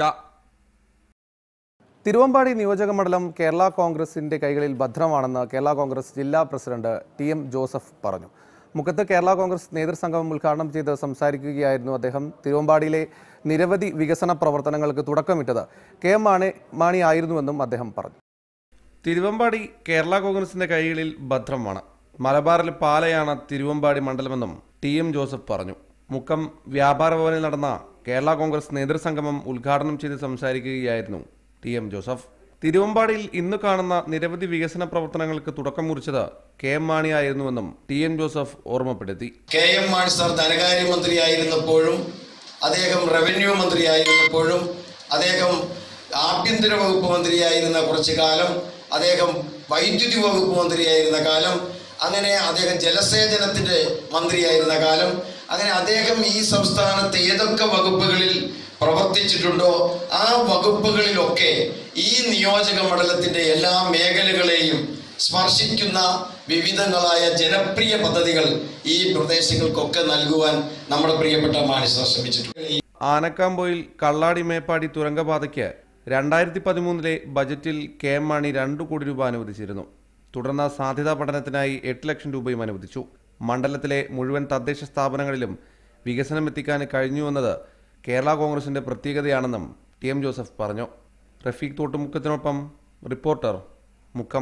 തിരുവമ്പാടി നിയോജക മണ്ഡലം കേരള കോൺഗ്രസിന്റെ കൈകളിൽ ഭദ്രമാണെന്ന് കേരള കോൺഗ്രസ് ജില്ലാ പ്രസിഡന്റ് ടി എം ജോസഫ് പറഞ്ഞു മുഖത്ത് കേരള കോൺഗ്രസ് നേതൃസംഗമം ഉദ്ഘാടനം ചെയ്ത് സംസാരിക്കുകയായിരുന്നു അദ്ദേഹം തിരുവമ്പാടിയിലെ നിരവധി വികസന പ്രവർത്തനങ്ങൾക്ക് തുടക്കമിട്ടത് കെ എം മാണി മാണി ആയിരുന്നുവെന്നും അദ്ദേഹം പറഞ്ഞു തിരുവമ്പാടി കേരള കോൺഗ്രസിന്റെ കൈകളിൽ ഭദ്രമാണ് മലബാറിൽ പാലയാണ് തിരുവമ്പാടി മണ്ഡലമെന്നും ടി എം ജോസഫ് പറഞ്ഞു മുക്കം വ്യാപാര ഭവനിൽ നടന്ന കേരള കോൺഗ്രസ് നേതൃസംഗമം ഉദ്ഘാടനം ചെയ്ത് സംസാരിക്കുകയായിരുന്നു ടി എം ജോസഫ് തിരുവമ്പാടിയിൽ ഇന്ന് കാണുന്ന നിരവധി വികസന പ്രവർത്തനങ്ങൾക്ക് തുടക്കം കുറിച്ചത് കെ എം മാണി ആയിരുന്നുവെന്നും ടി എം ജോസഫ് ഓർമ്മപ്പെടുത്തി കെ എം മാണി സാർ ധനകാര്യമന്ത്രിയായിരുന്നപ്പോഴും അദ്ദേഹം റവന്യൂ മന്ത്രിയായിരുന്നപ്പോഴും അദ്ദേഹം ആഭ്യന്തര വകുപ്പ് മന്ത്രിയായിരുന്ന കുറച്ചു കാലം അദ്ദേഹം വൈദ്യുതി വകുപ്പ് മന്ത്രിയായിരുന്ന കാലം അങ്ങനെ അദ്ദേഹം ജലസേചനത്തിന്റെ മന്ത്രിയായിരുന്ന കാലം അങ്ങനെ അദ്ദേഹം ഈ സംസ്ഥാനത്ത് ഏതൊക്കെ വകുപ്പുകളിൽ പ്രവർത്തിച്ചിട്ടുണ്ടോ ആ വകുപ്പുകളിലൊക്കെ ഈ നിയോജക മണ്ഡലത്തിന്റെ എല്ലാ മേഖലകളെയും സ്പർശിക്കുന്ന വിവിധങ്ങളായ ജനപ്രിയ പദ്ധതികൾ ഈ പ്രദേശങ്ങൾക്കൊക്കെ നൽകുവാൻ നമ്മുടെ പ്രിയപ്പെട്ട മാണിസർ ശ്രമിച്ചിട്ടുണ്ട് ആനക്കാമ്പോയിൽ കള്ളാടി മേപ്പാടി തുരങ്കപാതയ്ക്ക് രണ്ടായിരത്തി പതിമൂന്നിലെ ബജറ്റിൽ കെ എം മാണി രണ്ടു കോടി രൂപ അനുവദിച്ചിരുന്നു തുടർന്ന് സാധ്യതാ പഠനത്തിനായി എട്ട് ലക്ഷം രൂപയും അനുവദിച്ചു മണ്ഡലത്തിലെ മുഴുവൻ തദ്ദേശ സ്ഥാപനങ്ങളിലും വികസനം എത്തിക്കാൻ കഴിഞ്ഞുവെന്നത് കേരള കോൺഗ്രസിന്റെ പ്രത്യേകതയാണെന്നും ടി എം ജോസഫ് പറഞ്ഞു റഫീഖ് തോട്ടുമുക്കത്തിനൊപ്പം റിപ്പോർട്ടർ മുക്കം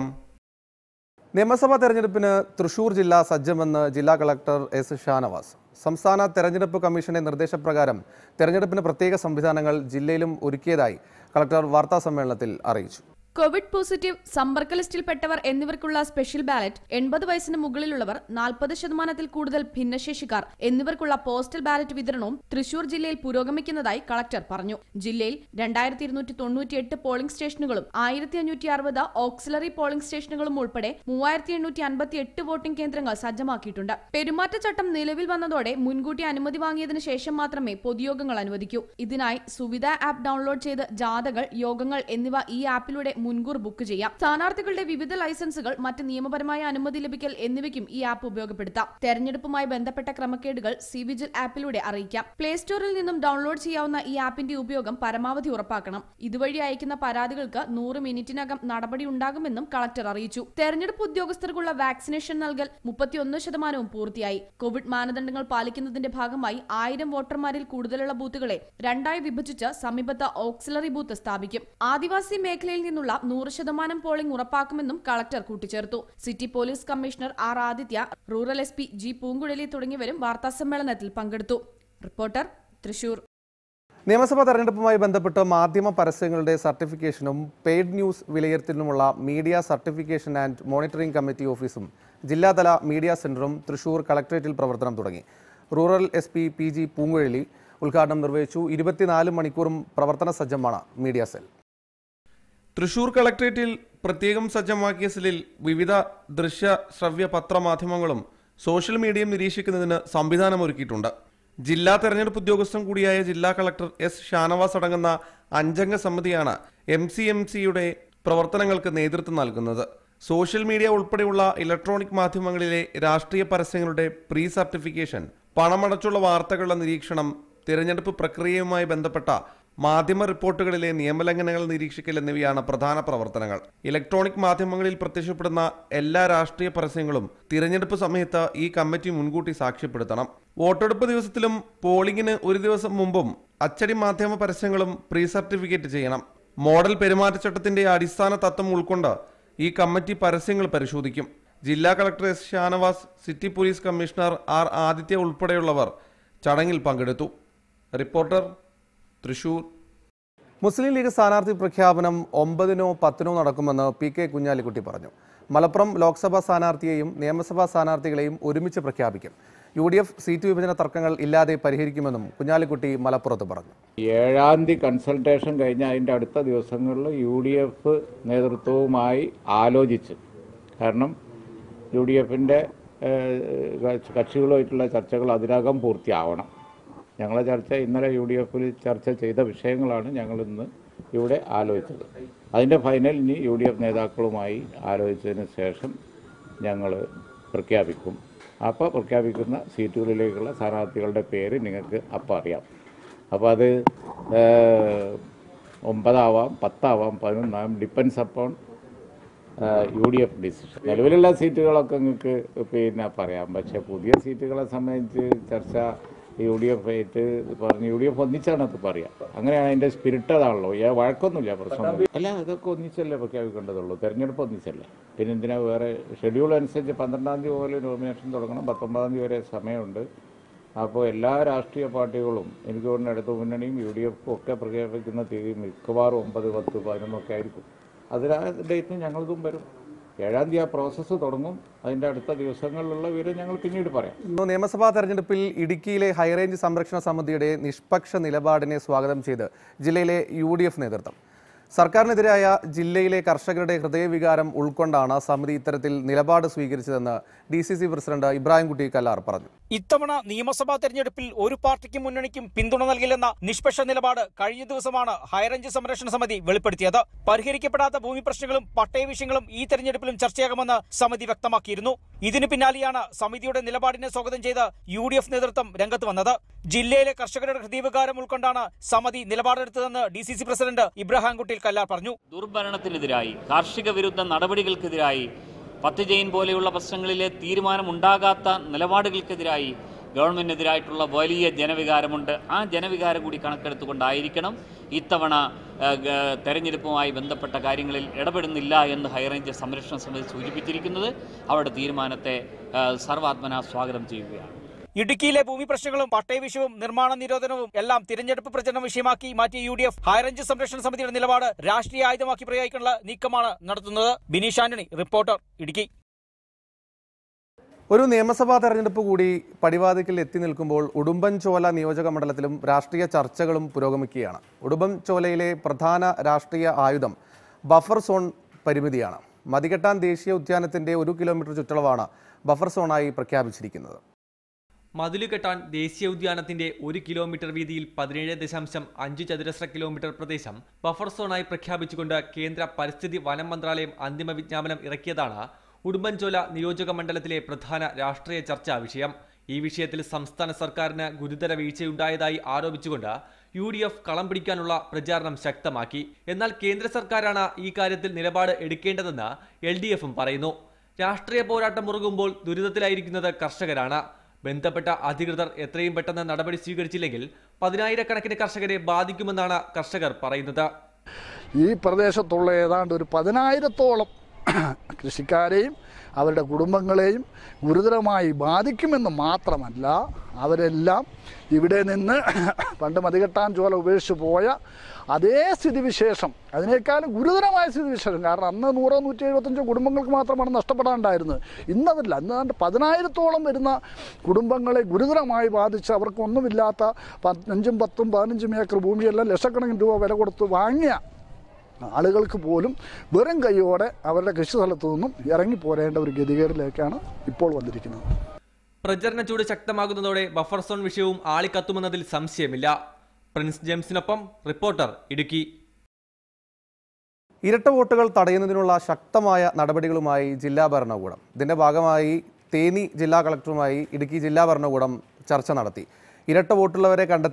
നിയമസഭാ തെരഞ്ഞെടുപ്പിന് തൃശൂർ ജില്ല സജ്ജമെന്ന് ജില്ലാ കളക്ടർ എസ് ഷാനവാസ് സംസ്ഥാന തെരഞ്ഞെടുപ്പ് കമ്മീഷന്റെ നിർദ്ദേശപ്രകാരം തെരഞ്ഞെടുപ്പിന് പ്രത്യേക സംവിധാനങ്ങൾ ജില്ലയിലും ഒരുക്കിയതായി കളക്ടർ വാർത്താ സമ്മേളനത്തിൽ അറിയിച്ചു കോവിഡ് പോസിറ്റീവ് സമ്പർക്ക ലിസ്റ്റിൽപ്പെട്ടവർ എന്നിവർക്കുള്ള സ്പെഷ്യൽ ബാലറ്റ് എൺപത് വയസ്സിന് മുകളിലുള്ളവർ നാൽപ്പത് ശതമാനത്തിൽ കൂടുതൽ ഭിന്നശേഷിക്കാർ എന്നിവർക്കുള്ള പോസ്റ്റൽ ബാലറ്റ് വിതരണവും തൃശൂർ ജില്ലയിൽ പുരോഗമിക്കുന്നതായി കളക്ടർ പറഞ്ഞു ജില്ലയിൽ രണ്ടായിരത്തി ഇരുന്നൂറ്റി തൊണ്ണൂറ്റിയെട്ട് പോളിംഗ് സ്റ്റേഷനുകളും ആയിരത്തി അഞ്ഞൂറ്റി അറുപത് ഓക്സിലറി പോളിംഗ് സ്റ്റേഷനുകളും ഉൾപ്പെടെ മൂവായിരത്തി എണ്ണൂറ്റി അൻപത്തി എട്ട് വോട്ടിംഗ് കേന്ദ്രങ്ങൾ സജ്ജമാക്കിയിട്ടുണ്ട് പെരുമാറ്റച്ചട്ടം നിലവിൽ വന്നതോടെ മുൻകൂട്ടി അനുമതി വാങ്ങിയതിനു ശേഷം മാത്രമേ പൊതുയോഗങ്ങൾ അനുവദിക്കൂ ഇതിനായി സുവിധ ആപ്പ് ഡൗൺലോഡ് ചെയ്ത് ജാഥകൾ യോഗങ്ങൾ എന്നിവ ഈ ആപ്പിലൂടെ മുൻകൂർ ബുക്ക് ചെയ്യാം സ്ഥാനാർത്ഥികളുടെ വിവിധ ലൈസൻസുകൾ മറ്റ് നിയമപരമായ അനുമതി ലഭിക്കൽ എന്നിവയ്ക്കും ഈ ആപ്പ് ഉപയോഗപ്പെടുത്താം തെരഞ്ഞെടുപ്പുമായി ബന്ധപ്പെട്ട ക്രമക്കേടുകൾ സി വിജിൽ ആപ്പിലൂടെ അറിയിക്കാം പ്ലേ സ്റ്റോറിൽ നിന്നും ഡൗൺലോഡ് ചെയ്യാവുന്ന ഈ ആപ്പിന്റെ ഉപയോഗം പരമാവധി ഉറപ്പാക്കണം ഇതുവഴി അയക്കുന്ന പരാതികൾക്ക് നൂറ് മിനിറ്റിനകം നടപടി ഉണ്ടാകുമെന്നും കളക്ടർ അറിയിച്ചു തെരഞ്ഞെടുപ്പ് ഉദ്യോഗസ്ഥർക്കുള്ള വാക്സിനേഷൻ നൽകൽ മുപ്പത്തിയൊന്ന് ശതമാനവും പൂർത്തിയായി കോവിഡ് മാനദണ്ഡങ്ങൾ പാലിക്കുന്നതിന്റെ ഭാഗമായി ആയിരം വോട്ടർമാരിൽ കൂടുതലുള്ള ബൂത്തുകളെ രണ്ടായി വിഭജിച്ച് സമീപത്ത് ഓക്സിലറി ബൂത്ത് സ്ഥാപിക്കും ആദിവാസി മേഖലയിൽ നിന്നുള്ള നൂറ് ശതമാനം പോളിംഗ് ഉറപ്പാക്കുമെന്നും കളക്ടർ കൂട്ടിച്ചേർത്തു city police commissioner R Aditya rural S P G Poonkuzhali തുടങ്ങിയവരും വാർത്താസമ്മേളനത്തിൽ പങ്കെടുത്തു റിപ്പോർട്ടർ തൃശൂർ നിയമസഭാ തെരഞ്ഞെടുപ്പുമായി ബന്ധപ്പെട്ട് മാധ്യമ പരസ്യങ്ങളുടെ സർട്ടിഫിക്കേഷനും പെയ്ഡ് ന്യൂസ് വിലയിരുത്തലിനുമുള്ള media certification and monitoring committee ഓഫീസും ജില്ലാതല മീഡിയ സെന്ററും തൃശൂർ കളക്ടറേറ്റിൽ പ്രവർത്തനം തുടങ്ങി rural S P P G Poonkuzhali ഉദ്ഘാടനം നിർവഹിച്ചു ഇരുപത്തിനാല് മണിക്കൂറും പ്രവർത്തന സജ്ജമാണ് മീഡിയ സെൽ തൃശൂർ കളക്ടറേറ്റിൽ പ്രത്യേകം സജ്ജമാക്കിയ സെല്ലിൽ വിവിധ ദൃശ്യ ശ്രവ്യ പത്രമാധ്യമങ്ങളും സോഷ്യൽ മീഡിയയും നിരീക്ഷിക്കുന്നതിന് സംവിധാനം ഒരുക്കിയിട്ടുണ്ട് ജില്ലാ തെരഞ്ഞെടുപ്പ് ഉദ്യോഗസ്ഥൻ കൂടിയായ ജില്ലാ കളക്ടർ എസ് ഷാനവാസ് അടങ്ങുന്ന അഞ്ചംഗ സമിതിയാണ് എം സി എം സിയുടെ പ്രവർത്തനങ്ങൾക്ക് നേതൃത്വം നൽകുന്നത് സോഷ്യൽ മീഡിയ ഉൾപ്പെടെയുള്ള ഇലക്ട്രോണിക് മാധ്യമങ്ങളിലെ രാഷ്ട്രീയ പരസ്യങ്ങളുടെ പ്രീ സർട്ടിഫിക്കേഷൻ പണമടച്ചുള്ള വാർത്തകളുടെ നിരീക്ഷണം തിരഞ്ഞെടുപ്പ് പ്രക്രിയയുമായി ബന്ധപ്പെട്ട മാധ്യമ റിപ്പോർട്ടുകളിലെ നിയമലംഘനങ്ങൾ നിരീക്ഷിക്കൽ എന്നിവയാണ് പ്രധാന പ്രവർത്തനങ്ങൾ ഇലക്ട്രോണിക് മാധ്യമങ്ങളിൽ പ്രത്യക്ഷപ്പെടുന്ന എല്ലാ രാഷ്ട്രീയ പരസ്യങ്ങളും തിരഞ്ഞെടുപ്പ് സമയത്ത് ഈ കമ്മിറ്റി മുൻകൂട്ടി സാക്ഷ്യപ്പെടുത്തണം വോട്ടെടുപ്പ് ദിവസത്തിലും പോളിംഗിന് ഒരു ദിവസം മുമ്പും അച്ചടി മാധ്യമ പരസ്യങ്ങളും പ്രീ സർട്ടിഫിക്കറ്റ് ചെയ്യണം മോഡൽ പെരുമാറ്റച്ചട്ടത്തിന്റെ അടിസ്ഥാന തത്വം ഉൾക്കൊണ്ട് ഈ കമ്മിറ്റി പരസ്യങ്ങൾ പരിശോധിക്കും ജില്ലാ collector S Shanavas city police commissioner R Aditya ഉൾപ്പെടെയുള്ളവർ ചടങ്ങിൽ പങ്കെടുത്തു റിപ്പോർട്ടർ തൃശൂർ മുസ്ലിം ലീഗ് സ്ഥാനാർത്ഥി പ്രഖ്യാപനം ഒമ്പതിനോ പത്തിനോ നടക്കുമെന്ന് പി കെ കുഞ്ഞാലിക്കുട്ടി പറഞ്ഞു മലപ്പുറം ലോക്സഭാ സ്ഥാനാർത്ഥിയെയും നിയമസഭാ സ്ഥാനാർത്ഥികളെയും ഒരുമിച്ച് പ്രഖ്യാപിക്കും യു ഡി എഫ് സീറ്റ് വിഭജന തർക്കങ്ങൾ ഇല്ലാതെ പരിഹരിക്കുമെന്നും കുഞ്ഞാലിക്കുട്ടി മലപ്പുറത്ത് പറഞ്ഞു ഏഴാം തീയതി കൺസൾട്ടേഷൻ കഴിഞ്ഞ അതിൻ്റെ അടുത്ത ദിവസങ്ങളിൽ യു ഡി എഫ് നേതൃത്വവുമായി ആലോചിച്ച് കാരണം യു ഡി എഫിൻ്റെ കക്ഷികളുമായിട്ടുള്ള ചർച്ചകൾ അതിനകം പൂർത്തിയാവണം ഞങ്ങളെ ചർച്ച ഇന്നലെ യു ഡി എഫിൽ ചർച്ച ചെയ്ത വിഷയങ്ങളാണ് ഞങ്ങൾ ഇന്ന് ഇവിടെ ആലോചിച്ചത് അതിൻ്റെ ഫൈനൽ ഇനി യു ഡി എഫ് നേതാക്കളുമായി ആലോചിച്ചതിന് ശേഷം ഞങ്ങൾ പ്രഖ്യാപിക്കും അപ്പോൾ പ്രഖ്യാപിക്കുന്ന സീറ്റുകളിലേക്കുള്ള സ്ഥാനാർത്ഥികളുടെ പേര് നിങ്ങൾക്ക് അപ്പം അറിയാം അപ്പോൾ അത് ഏഹ്, ഒമ്പതാവാം പത്താവാം പതിനൊന്നാം depends upon U D F decision നിലവിലുള്ള സീറ്റുകളൊക്കെ നിങ്ങൾക്ക് പിന്നെ പറയാം പക്ഷേ പുതിയ സീറ്റുകളെ സംബന്ധിച്ച് ചർച്ച യു ഡി എഫ് ആയിട്ട് പറഞ്ഞ് യു ഡി എഫ് ഒന്നിച്ചാണ് അത് പറയാം അങ്ങനെയാണ് അതിൻ്റെ സ്പിരിറ്റ് അതാണല്ലോ ഏ വഴക്കൊന്നുമില്ല പ്രശ്നം അല്ല അതൊക്കെ ഒന്നിച്ചല്ലേ പ്രഖ്യാപിക്കേണ്ടതുള്ളൂ തെരഞ്ഞെടുപ്പ് ഒന്നിച്ചല്ലേ പിന്നെ എന്തിനാ വേറെ ഷെഡ്യൂൾ അനുസരിച്ച് പന്ത്രണ്ടാം തീയതി പോലെ നോമിനേഷൻ തുടങ്ങണം പത്തൊമ്പതാം തീയതി വരെ സമയമുണ്ട് അപ്പോൾ എല്ലാ രാഷ്ട്രീയ പാർട്ടികളും എനിക്ക് തോന്നുന്നു ഇടതു മുന്നണിയും യു ഡി എഫും ഒക്കെ പ്രഖ്യാപിക്കുന്ന തീയതി മിക്കവാറും ഒമ്പത് പത്ത് പതിനൊന്നൊക്കെ ആയിരിക്കും അതിന് ആ ഡേറ്റിന് ഞങ്ങൾക്കും വരും ഏഴാം തീയതി ആ പ്രോസസ്സ് തുടങ്ങും അതിൻ്റെ അടുത്ത ദിവസങ്ങളിലുള്ള വിവരം ഞങ്ങൾ പിന്നീട് പറയാം ഇന്ന് നിയമസഭാ തെരഞ്ഞെടുപ്പിൽ ഇടുക്കിയിലെ ഹൈറേഞ്ച് സംരക്ഷണ സമിതിയുടെ നിഷ്പക്ഷ നിലപാടിനെ സ്വാഗതം ചെയ്ത് ജില്ലയിലെ യു നേതൃത്വം സർക്കാരിനെതിരായ ജില്ലയിലെ കർഷകരുടെ ഹൃദയവികാരം ഉൾക്കൊണ്ടാണ് സമിതി ഇത്തരത്തിൽ നിലപാട് സ്വീകരിച്ചതെന്ന് D C C president Ibrahimkutty Kallar പറഞ്ഞു ഇത്തവണ നിയമസഭാ തെരഞ്ഞെടുപ്പിൽ ഒരു പാർട്ടിക്കും മുന്നണിക്കും പിന്തുണ നൽകില്ലെന്ന നിഷ്പക്ഷ നിലപാട് കഴിഞ്ഞ ദിവസമാണ് ഹൈറേഞ്ച് സംരക്ഷണ സമിതി വെളിപ്പെടുത്തിയത് പരിഹരിക്കപ്പെടാത്ത ഭൂമി പ്രശ്നങ്ങളും പട്ടയ വിഷയങ്ങളും ഈ തെരഞ്ഞെടുപ്പിലും ചർച്ചയാകുമെന്ന് സമിതി വ്യക്തമാക്കിയിരുന്നു ഇതിനു പിന്നാലെയാണ് സമിതിയുടെ നിലപാടിനെ സ്വാഗതം ചെയ്ത് യു ഡി എഫ് നേതൃത്വം രംഗത്ത് വന്നത് ജില്ലയിലെ കർഷകരുടെ ഹൃദയവികാരം ഉൾക്കൊണ്ടാണ് സമിതി നിലപാടെടുത്തതെന്ന് D C C president Ibrahim കുട്ടിൽ കല്ലാർ പറഞ്ഞു ദുർഭരണത്തിനെതിരായി കാർഷിക വിരുദ്ധ നടപടികൾക്കെതിരായി പത്ത് ജെയിൻ പോലെയുള്ള പ്രശ്നങ്ങളിലെ തീരുമാനമുണ്ടാകാത്ത നിലപാടുകൾക്കെതിരായി ഗവൺമെന്റിനെതിരായിട്ടുള്ള വലിയ ജനവികാരമുണ്ട് ആ ജനവികാരം കൂടി കണക്കെടുത്തുകൊണ്ടായിരിക്കണം ഇത്തവണ ആ, ഗ- തെരഞ്ഞെടുപ്പുമായി ബന്ധപ്പെട്ട കാര്യങ്ങളിൽ ഇടപെടുന്നില്ല എന്ന് ഹൈറേഞ്ച് സംരക്ഷണ സമിതി സൂചിപ്പിച്ചിരിക്കുന്നത് അവരുടെ തീരുമാനത്തെ ആ, സർവാത്മന സ്വാഗതം ചെയ്യുകയാണ് ഇടുക്കിയിലെ ഭൂമി പ്രശ്നങ്ങളും പട്ടയ വിഷയവും നിർമ്മാണ നിരോധനവും എല്ലാം തിരഞ്ഞെടുപ്പ് പ്രചരണ വിഷയമാക്കി മാറ്റിയ യു ഡി എഫ് ഹൈറേഞ്ച് സംരക്ഷണ സമിതിയുടെ നിലപാട് രാഷ്ട്രീയ ആയുധമാക്കി പ്രയോഗിക്കാനുള്ള നീക്കമാണ് നടത്തുന്നത് ബിനീഷ് ആന്റണി റിപ്പോർട്ടർ ഇടുക്കി ഒരു നിയമസഭാ തെരഞ്ഞെടുപ്പ് കൂടി പടിവാതിക്കൽ എത്തി നിൽക്കുമ്പോൾ ഉടുമ്പൻചോല നിയോജക മണ്ഡലത്തിലും രാഷ്ട്രീയ ചർച്ചകളും പുരോഗമിക്കുകയാണ് ഉടുമ്പൻചോലയിലെ പ്രധാന രാഷ്ട്രീയ ആയുധം ബഫർ സോൺ പരിമിതിയാണ് മതികെട്ടാൻ ദേശീയ ഉദ്യാനത്തിന്റെ ഒരു കിലോമീറ്റർ ചുറ്റളവാണ് ബഫർ സോണായി പ്രഖ്യാപിച്ചിരിക്കുന്നത് മതിലു കെട്ടാൻ ദേശീയ ഉദ്യാനത്തിന്റെ ഒരു കിലോമീറ്റർ വീതിയിൽ പതിനേഴ് ദശാംശം അഞ്ച് ചതുരശ്ര കിലോമീറ്റർ പ്രദേശം ബഫർ സോണായി പ്രഖ്യാപിച്ചുകൊണ്ട് കേന്ദ്ര പരിസ്ഥിതി വനം മന്ത്രാലയം അന്തിമ വിജ്ഞാപനം ഇറക്കിയതാണ് ഉടുമ്പൻചോല നിയോജക മണ്ഡലത്തിലെ പ്രധാന രാഷ്ട്രീയ ചർച്ചാ വിഷയം ഈ വിഷയത്തിൽ സംസ്ഥാന സർക്കാരിന് ഗുരുതര വീഴ്ചയുണ്ടായതായി ആരോപിച്ചുകൊണ്ട് യു ഡി എഫ് കളം പിടിക്കാനുള്ള പ്രചാരണം ശക്തമാക്കി എന്നാൽ കേന്ദ്ര സർക്കാരാണ് ഈ കാര്യത്തിൽ നിലപാട് എടുക്കേണ്ടതെന്ന് എൽ ഡി എഫും പറയുന്നു രാഷ്ട്രീയ പോരാട്ടം മുറുകുമ്പോൾ ദുരിതത്തിലായിരിക്കുന്നത് കർഷകരാണ് ബന്ധപ്പെട്ട അധികൃതർ എത്രയും പെട്ടെന്ന് നടപടി സ്വീകരിച്ചില്ലെങ്കിൽ പതിനായിരക്കണക്കിന് കർഷകരെ ബാധിക്കുമെന്നാണ് കർഷകർ പറയുന്നത് ഈ പ്രദേശത്തുള്ള ഏതാണ്ട് ഒരു പതിനായിരത്തോളം കൃഷിക്കാരെയും അവരുടെ കുടുംബങ്ങളെയും ഗുരുതരമായി ബാധിക്കുമെന്ന് മാത്രമല്ല അവരെല്ലാം ഇവിടെ നിന്ന് പണ്ട് മതികെട്ടാൻ ചോല ഉപേക്ഷിച്ച് പോയ അതേ സ്ഥിതിവിശേഷം അതിനേക്കാളും ഗുരുതരമായ സ്ഥിതിവിശേഷം കാരണം അന്ന് നൂറോ നൂറ്റി എഴുപത്തഞ്ചോ കുടുംബങ്ങൾക്ക് മാത്രമാണ് നഷ്ടപ്പെടാണ്ടായിരുന്നത് ഇന്നതല്ല ഇന്ന് ഏതാണ്ട് പതിനായിരത്തോളം വരുന്ന കുടുംബങ്ങളെ ഗുരുതരമായി ബാധിച്ച് അവർക്കൊന്നുമില്ലാത്ത പത്ത് അഞ്ചും പത്തും പതിനഞ്ചും ഏക്കർ ഭൂമിയെല്ലാം ലക്ഷക്കണക്കിന് രൂപ വില കൊടുത്ത് വാങ്ങിയ ആളുകൾക്ക് പോലും വെറും കൈയോടെ അവരുടെ കൃഷി സ്ഥലത്തു നിന്നും ഇറങ്ങിപ്പോരേണ്ട ഒരു ഗതികേടിലേക്കാണ് ഇപ്പോൾ വന്നിരിക്കുന്നത് പ്രചരണ ചൂട് ശക്തമാകുന്നതോടെ ബഫർ സോൺ വിഷയവും ആളിക്കത്തുമെന്നതിൽ സംശയമില്ല പ്രിൻസ് ജെയിംസിനൊപ്പം റിപ്പോർട്ടർ ഇടുക്കി ഇരട്ട വോട്ടുകൾ തടയുന്നതിനുള്ള ശക്തമായ നടപടികളുമായി ജില്ലാ ഭരണകൂടം ഇതിന്റെ ഭാഗമായി തേനി ജില്ലാ കളക്ടറുമായി ഇടുക്കി ജില്ലാ ഭരണകൂടം ചർച്ച നടത്തി ഇരട്ട വോട്ടുള്ളവരെ കണ്ടെത്തി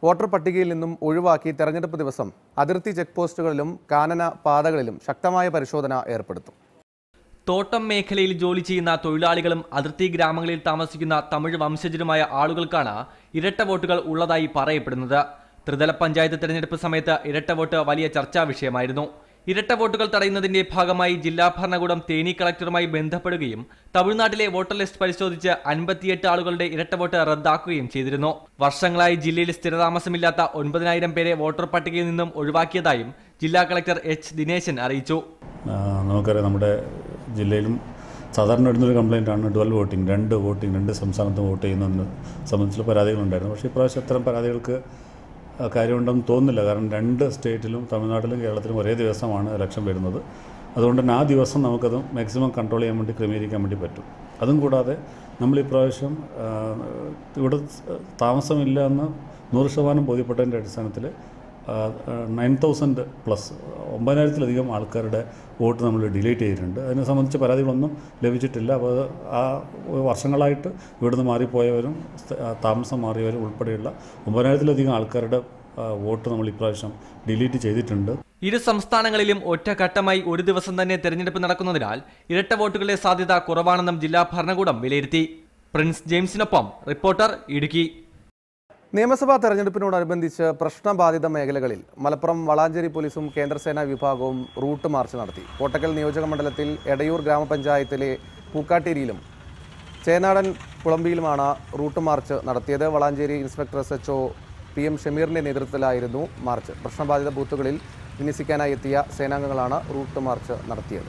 വോട്ടർ പട്ടികയിൽ നിന്നും ഒഴിവാക്കി തെരഞ്ഞെടുപ്പ് ദിവസം അതിർത്തി ചെക്ക് പോസ്റ്റുകളിലും കാനന പാതകളിലും ശക്തമായ പരിശോധന ഏർപ്പെടുത്തും തോട്ടം മേഖലയിൽ ജോലി ചെയ്യുന്ന തൊഴിലാളികളും അതിർത്തി ഗ്രാമങ്ങളിൽ താമസിക്കുന്ന തമിഴ് വംശജരുമായ ആളുകൾക്കാണ് ഇരട്ട വോട്ടുകൾ ഉള്ളതായി പറയപ്പെടുന്നത് ത്രിതല പഞ്ചായത്ത് തെരഞ്ഞെടുപ്പ് സമയത്ത് ഇരട്ട വോട്ട് വലിയ ചർച്ചാ വിഷയമായിരുന്നു ഇരട്ട വോട്ടുകൾ തടയുന്നതിന്റെ ഭാഗമായി ജില്ലാ ഭരണകൂടം തേനി കളക്ടറുമായി ബന്ധപ്പെടുകയും തമിഴ്നാട്ടിലെ വോട്ടർ ലിസ്റ്റ് പരിശോധിച്ച് അൻപത്തിയെട്ട് ആളുകളുടെ ഇരട്ട വോട്ട് റദ്ദാക്കുകയും ചെയ്തിരുന്നു വർഷങ്ങളായി ജില്ലയിൽ സ്ഥിരതാമസമില്ലാത്ത ഒൻപതിനായിരം പേരെ വോട്ടർ പട്ടികയിൽ നിന്നും ഒഴിവാക്കിയതായും ജില്ലാ കളക്ടർ എച്ച് ദിനേശൻ അറിയിച്ചു ആ, നമുക്കറിയാം നമ്മുടെ ജില്ലയിലും സാധാരണ വരുന്നൊരു കംപ്ലയിൻ്റ് ആണ് ഡുവൽ വോട്ടിംഗ് രണ്ട് വോട്ടിംഗ് രണ്ട് സംസ്ഥാനത്തും വോട്ട് ചെയ്യുന്നതിന് സംബന്ധിച്ചുള്ള പരാതികളുണ്ടായിരുന്നു പക്ഷേ ഇപ്രാവശ്യം അത്തരം പരാതികൾക്ക് ആ, കാര്യമുണ്ടെന്ന് തോന്നുന്നില്ല കാരണം രണ്ട് സ്റ്റേറ്റിലും തമിഴ്നാട്ടിലും കേരളത്തിലും ഒരേ ദിവസമാണ് ഇലക്ഷൻ വരുന്നത് അതുകൊണ്ട് തന്നെ ആ ദിവസം നമുക്കത് മാക്സിമം കൺട്രോൾ ചെയ്യാൻ വേണ്ടി ക്രമീകരിക്കാൻ വേണ്ടി പറ്റും അതും കൂടാതെ നമ്മൾ ഇപ്രാവശ്യം ആ, ഇവിടെ താമസമില്ല എന്ന് നൂറ് ശതമാനം ബോധ്യപ്പെട്ടതിൻ്റെ അടിസ്ഥാനത്തിൽ നയൻ തൗസൻഡ് പ്ലസ് ഒമ്പതിനായിരത്തിലധികം ആൾക്കാരുടെ വോട്ട് നമ്മൾ ഡിലീറ്റ് ചെയ്തിട്ടുണ്ട് അതിനെ സംബന്ധിച്ച് പരാതികളൊന്നും ലഭിച്ചിട്ടില്ല അപ്പോൾ അത് ആ വർഷങ്ങളായിട്ട് ഇവിടുന്ന് മാറിപ്പോയവരും സ്ഥ- ആ താമസം മാറിയവരും ഉൾപ്പെടെയുള്ള ഒമ്പതിനായിരത്തിലധികം ആൾക്കാരുടെ ആ, വോട്ട് നമ്മൾ ഇപ്രാവശ്യം ഡിലീറ്റ് ചെയ്തിട്ടുണ്ട് ഇരു സംസ്ഥാനങ്ങളിലും ഒറ്റഘട്ടമായി ഒരു ദിവസം തന്നെ തെരഞ്ഞെടുപ്പ് നടക്കുന്നതിനാൽ ഇരട്ട വോട്ടുകളുടെ സാധ്യത കുറവാണെന്നും ജില്ലാ ഭരണകൂടം വിലയിരുത്തി പ്രിൻസ് ജെയിംസിനൊപ്പം റിപ്പോർട്ടർ ഇടുക്കി നിയമസഭാ തെരഞ്ഞെടുപ്പിനോടനുബന്ധിച്ച് പ്രശ്നബാധിത മേഖലകളിൽ മലപ്പുറം വളാഞ്ചേരി പോലീസും കേന്ദ്രസേനാ വിഭാഗവും റൂട്ട് മാർച്ച് നടത്തി കോട്ടക്കൽ നിയോജക മണ്ഡലത്തിൽ എടയൂർ ഗ്രാമപഞ്ചായത്തിലെ പൂക്കാട്ടേരിയിലും ചേനാടൻ കുളമ്പിയിലുമാണ് റൂട്ട് മാർച്ച് നടത്തിയത് Valanchery inspector S H P M ഷമീറിന്റെ നേതൃത്വത്തിലായിരുന്നു മാർച്ച് പ്രശ്നബാധിത ബൂത്തുകളിൽ വിന്യസിക്കാനായി എത്തിയ സേനാംഗങ്ങളാണ് റൂട്ട് മാർച്ച് നടത്തിയത്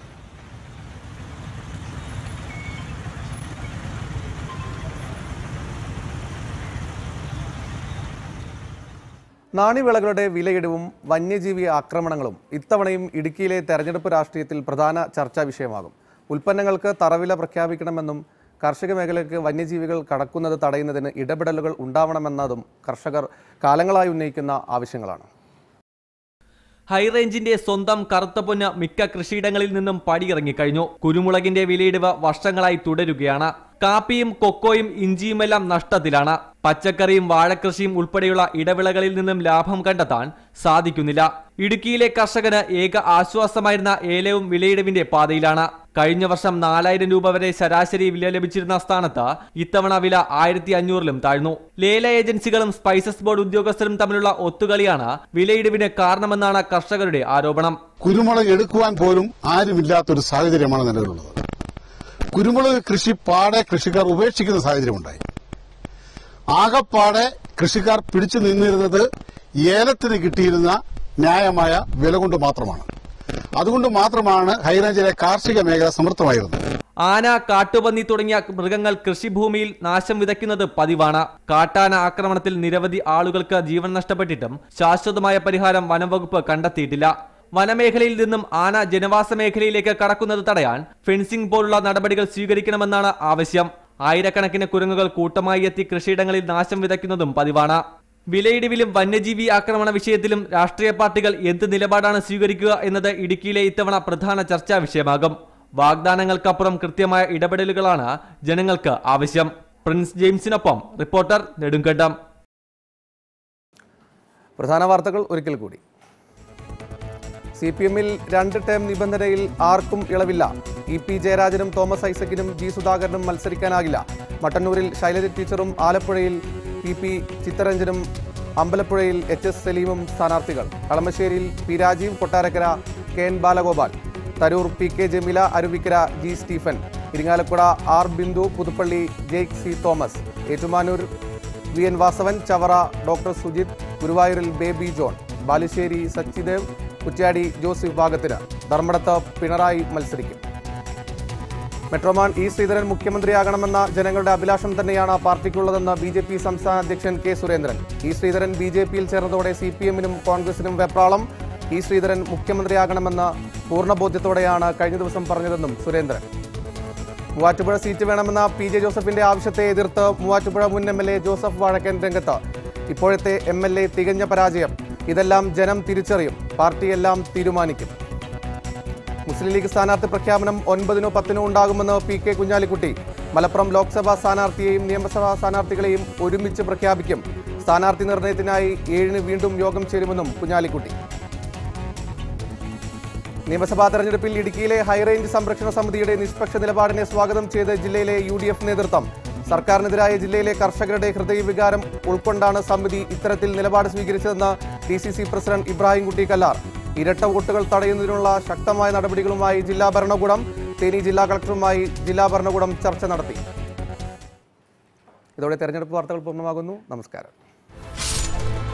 നാണ്യവിളകളുടെ വിലയിടിവും വന്യജീവി ആക്രമണങ്ങളും ഇത്തവണയും ഇടുക്കിയിലെ തെരഞ്ഞെടുപ്പ് രാഷ്ട്രീയത്തിൽ പ്രധാന ചർച്ചാ വിഷയമാകും ഉൽപ്പന്നങ്ങൾക്ക് തറവില പ്രഖ്യാപിക്കണമെന്നും കാർഷിക മേഖലയ്ക്ക് വന്യജീവികൾ കടക്കുന്നത് തടയുന്നതിന് ഇടപെടലുകൾ ഉണ്ടാവണമെന്നതും കർഷകർ കാലങ്ങളായി ഉന്നയിക്കുന്ന ആവശ്യങ്ങളാണ് ഹൈറേഞ്ചിന്റെ സ്വന്തം കറുത്ത പൊന്ന് മിക്ക കൃഷിയിടങ്ങളിൽ നിന്നും പടിയിറങ്ങിക്കഴിഞ്ഞു കുരുമുളകിന്റെ വിലയിടിവ് വർഷങ്ങളായി തുടരുകയാണ് കാപ്പിയും കൊക്കോയും ഇഞ്ചിയുമെല്ലാം നഷ്ടത്തിലാണ് പച്ചക്കറിയും വാഴക്കൃഷിയും ഉൾപ്പെടെയുള്ള ഇടവിളകളിൽ നിന്നും ലാഭം കണ്ടെത്താൻ സാധിക്കുന്നില്ല ഇടുക്കിയിലെ കർഷകന് ഏക ആശ്വാസമായിരുന്ന ഏലവും വിലയിടിവിന്റെ പാതയിലാണ് കഴിഞ്ഞ വർഷം നാലായിരം രൂപ വരെ ശരാശരി വില ലഭിച്ചിരുന്ന സ്ഥാനത്ത് ഇത്തവണ വില ആയിരത്തി അഞ്ഞൂറിലും താഴ്ന്നു ലേല ഏജൻസികളും സ്പൈസസ് ബോർഡ് ഉദ്യോഗസ്ഥരും തമ്മിലുള്ള ഒത്തുകളിയാണ് വിലയിടിവിന് കാരണമെന്നാണ് കർഷകരുടെ ആരോപണം കുരുമുളക് എടുക്കുവാൻ പോലും ആരുമില്ലാത്തൊരു സാഹചര്യമാണ് നിലവിലുള്ളത് കുരുമുളക് കൃഷി പാടെ കൃഷിക്കാർ ഉപേക്ഷിക്കുന്ന സാഹചര്യമുണ്ടായി ആകപ്പാടെ കൃഷിക്കാർ പിടിച്ചു നിന്നിരുന്നത് ഏലത്തിന് കിട്ടിയിരുന്ന ന്യായമായ വില കൊണ്ട് മാത്രമാണ് അതുകൊണ്ട് മാത്രമാണ് ഹൈറേഞ്ചിലെ കാർഷിക മേഖല സമൃദ്ധമായിരുന്നത് ആന കാട്ടുപന്നി തുടങ്ങിയ മൃഗങ്ങൾ കൃഷിഭൂമിയിൽ നാശം വിതയ്ക്കുന്നത് പതിവാണ് കാട്ടാന ആക്രമണത്തിൽ നിരവധി ആളുകൾക്ക് ജീവൻ നഷ്ടപ്പെട്ടിട്ടും ശാശ്വതമായ പരിഹാരം വനംവകുപ്പ് കണ്ടെത്തിയിട്ടില്ല വനമേഖലയിൽ നിന്നും ആന ജനവാസ മേഖലയിലേക്ക് കടക്കുന്നത് തടയാൻ ഫെൻസിംഗ് പോലുള്ള നടപടികൾ സ്വീകരിക്കണമെന്നാണ് ആവശ്യം ആയിരക്കണക്കിന് കുരങ്ങുകൾ കൂട്ടമായി എത്തി കൃഷിയിടങ്ങളിൽ നാശം വിതയ്ക്കുന്നതും പതിവാണ് വിലയിടിവിലും വന്യജീവി ആക്രമണ വിഷയത്തിലും രാഷ്ട്രീയ പാർട്ടികൾ എന്ത് നിലപാടാണ് സ്വീകരിക്കുക എന്നത് ഇടുക്കിയിലെ ഇത്തവണ പ്രധാന ചർച്ചാ വിഷയമാകും വാഗ്ദാനങ്ങൾക്കപ്പുറം കൃത്യമായ ഇടപെടലുകളാണ് ജനങ്ങൾക്ക് ആവശ്യം പ്രിൻസ് ജെയിംസിനൊപ്പം റിപ്പോർട്ടർ നെടുങ്കണ്ടം പ്രധാന വാർത്തകൾ ഒരിക്കൽ കൂടി സി പി എമ്മിൽ രണ്ട് ടേം നിബന്ധനയിൽ ആർക്കും ഇളവില്ല ഇ പി ജയരാജനും തോമസ് ഐസക്കിനും ജി സുധാകരനും മത്സരിക്കാനാകില്ല മട്ടന്നൂരിൽ ശൈലജ ടീച്ചറും ആലപ്പുഴയിൽ പി പി ചിത്തരഞ്ജനും അമ്പലപ്പുഴയിൽ എച്ച് എസ് സലീമും സ്ഥാനാർത്ഥികൾ കളമശ്ശേരിയിൽ P Rajeev Kottarakkara K N Balagopal Tharoor P K Jameela Aruvikkara G Stephen Irinjalakuda R Bindu Puthuppally Jaick C Thomas Ettumanoor V N Vasavan Chavara doctor Sujith ഗുരുവായൂരിൽ ബേബി ജോൺ ബാലുശ്ശേരി സച്ചിദേവ് കുറ്റ്യാടി ജോസ് വിഭാഗത്തിന് ധർമ്മടത്ത് പിണറായി മത്സരിക്കും മെട്രോമാൻ ഇ ശ്രീധരൻ മുഖ്യമന്ത്രിയാകണമെന്ന ജനങ്ങളുടെ അഭിലാഷം തന്നെയാണ് പാർട്ടിക്കുള്ളതെന്ന് ബി ജെ പി സംസ്ഥാന അധ്യക്ഷൻ K Surendran E Sreedharan B J പിയിൽ ചേർന്നതോടെ സി പി എമ്മിനും കോൺഗ്രസിനും വെപ്രാളം ഇ ശ്രീധരൻ മുഖ്യമന്ത്രിയാകണമെന്ന പൂർണ്ണബോധ്യത്തോടെയാണ് കഴിഞ്ഞ ദിവസം പറഞ്ഞതെന്നും സുരേന്ദ്രൻ മൂവാറ്റുപുഴ സീറ്റ് വേണമെന്ന പി ജെ ജോസഫിന്റെ ആവശ്യത്തെ എതിർത്ത് മൂവാറ്റുപുഴ മുൻ M L A Joseph Vazhakkan രംഗത്ത് ഇപ്പോഴത്തെ എം എൽ എ തികഞ്ഞ പരാജയം ഇതെല്ലാം ജനം തിരിച്ചറിയും പാർട്ടിയെല്ലാം തീരുമാനിക്കും മുസ്ലിം ലീഗ് സ്ഥാനാർത്ഥി പ്രഖ്യാപനം ഒൻപതിനോ പത്തിനോ ഉണ്ടാകുമെന്ന് പി കെ കുഞ്ഞാലിക്കുട്ടി മലപ്പുറം ലോക്സഭാ സ്ഥാനാർത്ഥിയെയും നിയമസഭാ സ്ഥാനാർത്ഥികളെയും ഒരുമിച്ച് പ്രഖ്യാപിക്കും സ്ഥാനാർത്ഥി നിർണയത്തിനായി ഏഴിന് വീണ്ടും യോഗം ചേരുമെന്നും കുഞ്ഞാലിക്കുട്ടി നിയമസഭാ തെരഞ്ഞെടുപ്പിൽ ഇടുക്കിയിലെ ഹൈറേഞ്ച് സംരക്ഷണ സമിതിയുടെ നിഷ്പക്ഷ നിലപാടിനെ സ്വാഗതം ചെയ്ത് ജില്ലയിലെ യു ഡി എഫ് നേതൃത്വം സർക്കാരിനെതിരായ ജില്ലയിലെ കർഷകരുടെ ഹൃദയവികാരം ഉൾക്കൊണ്ടാണ് സമിതി ഇത്തരത്തിൽ നിലപാട് സ്വീകരിച്ചതെന്ന് D C C president Ibrahimkutty Kallar ഇരട്ട വോട്ടുകൾ തടയുന്നതിനുള്ള ശക്തമായ നടപടികളുമായി ജില്ലാ ഭരണകൂടം തേനി ജില്ലാ കളക്ടറുമായി ജില്ലാ ഭരണകൂടം ചർച്ച നടത്തി ഇതോടെ തെരഞ്ഞെടുപ്പ് വാർത്തകൾ പൂർണ്ണമാകുന്നു നമസ്കാരം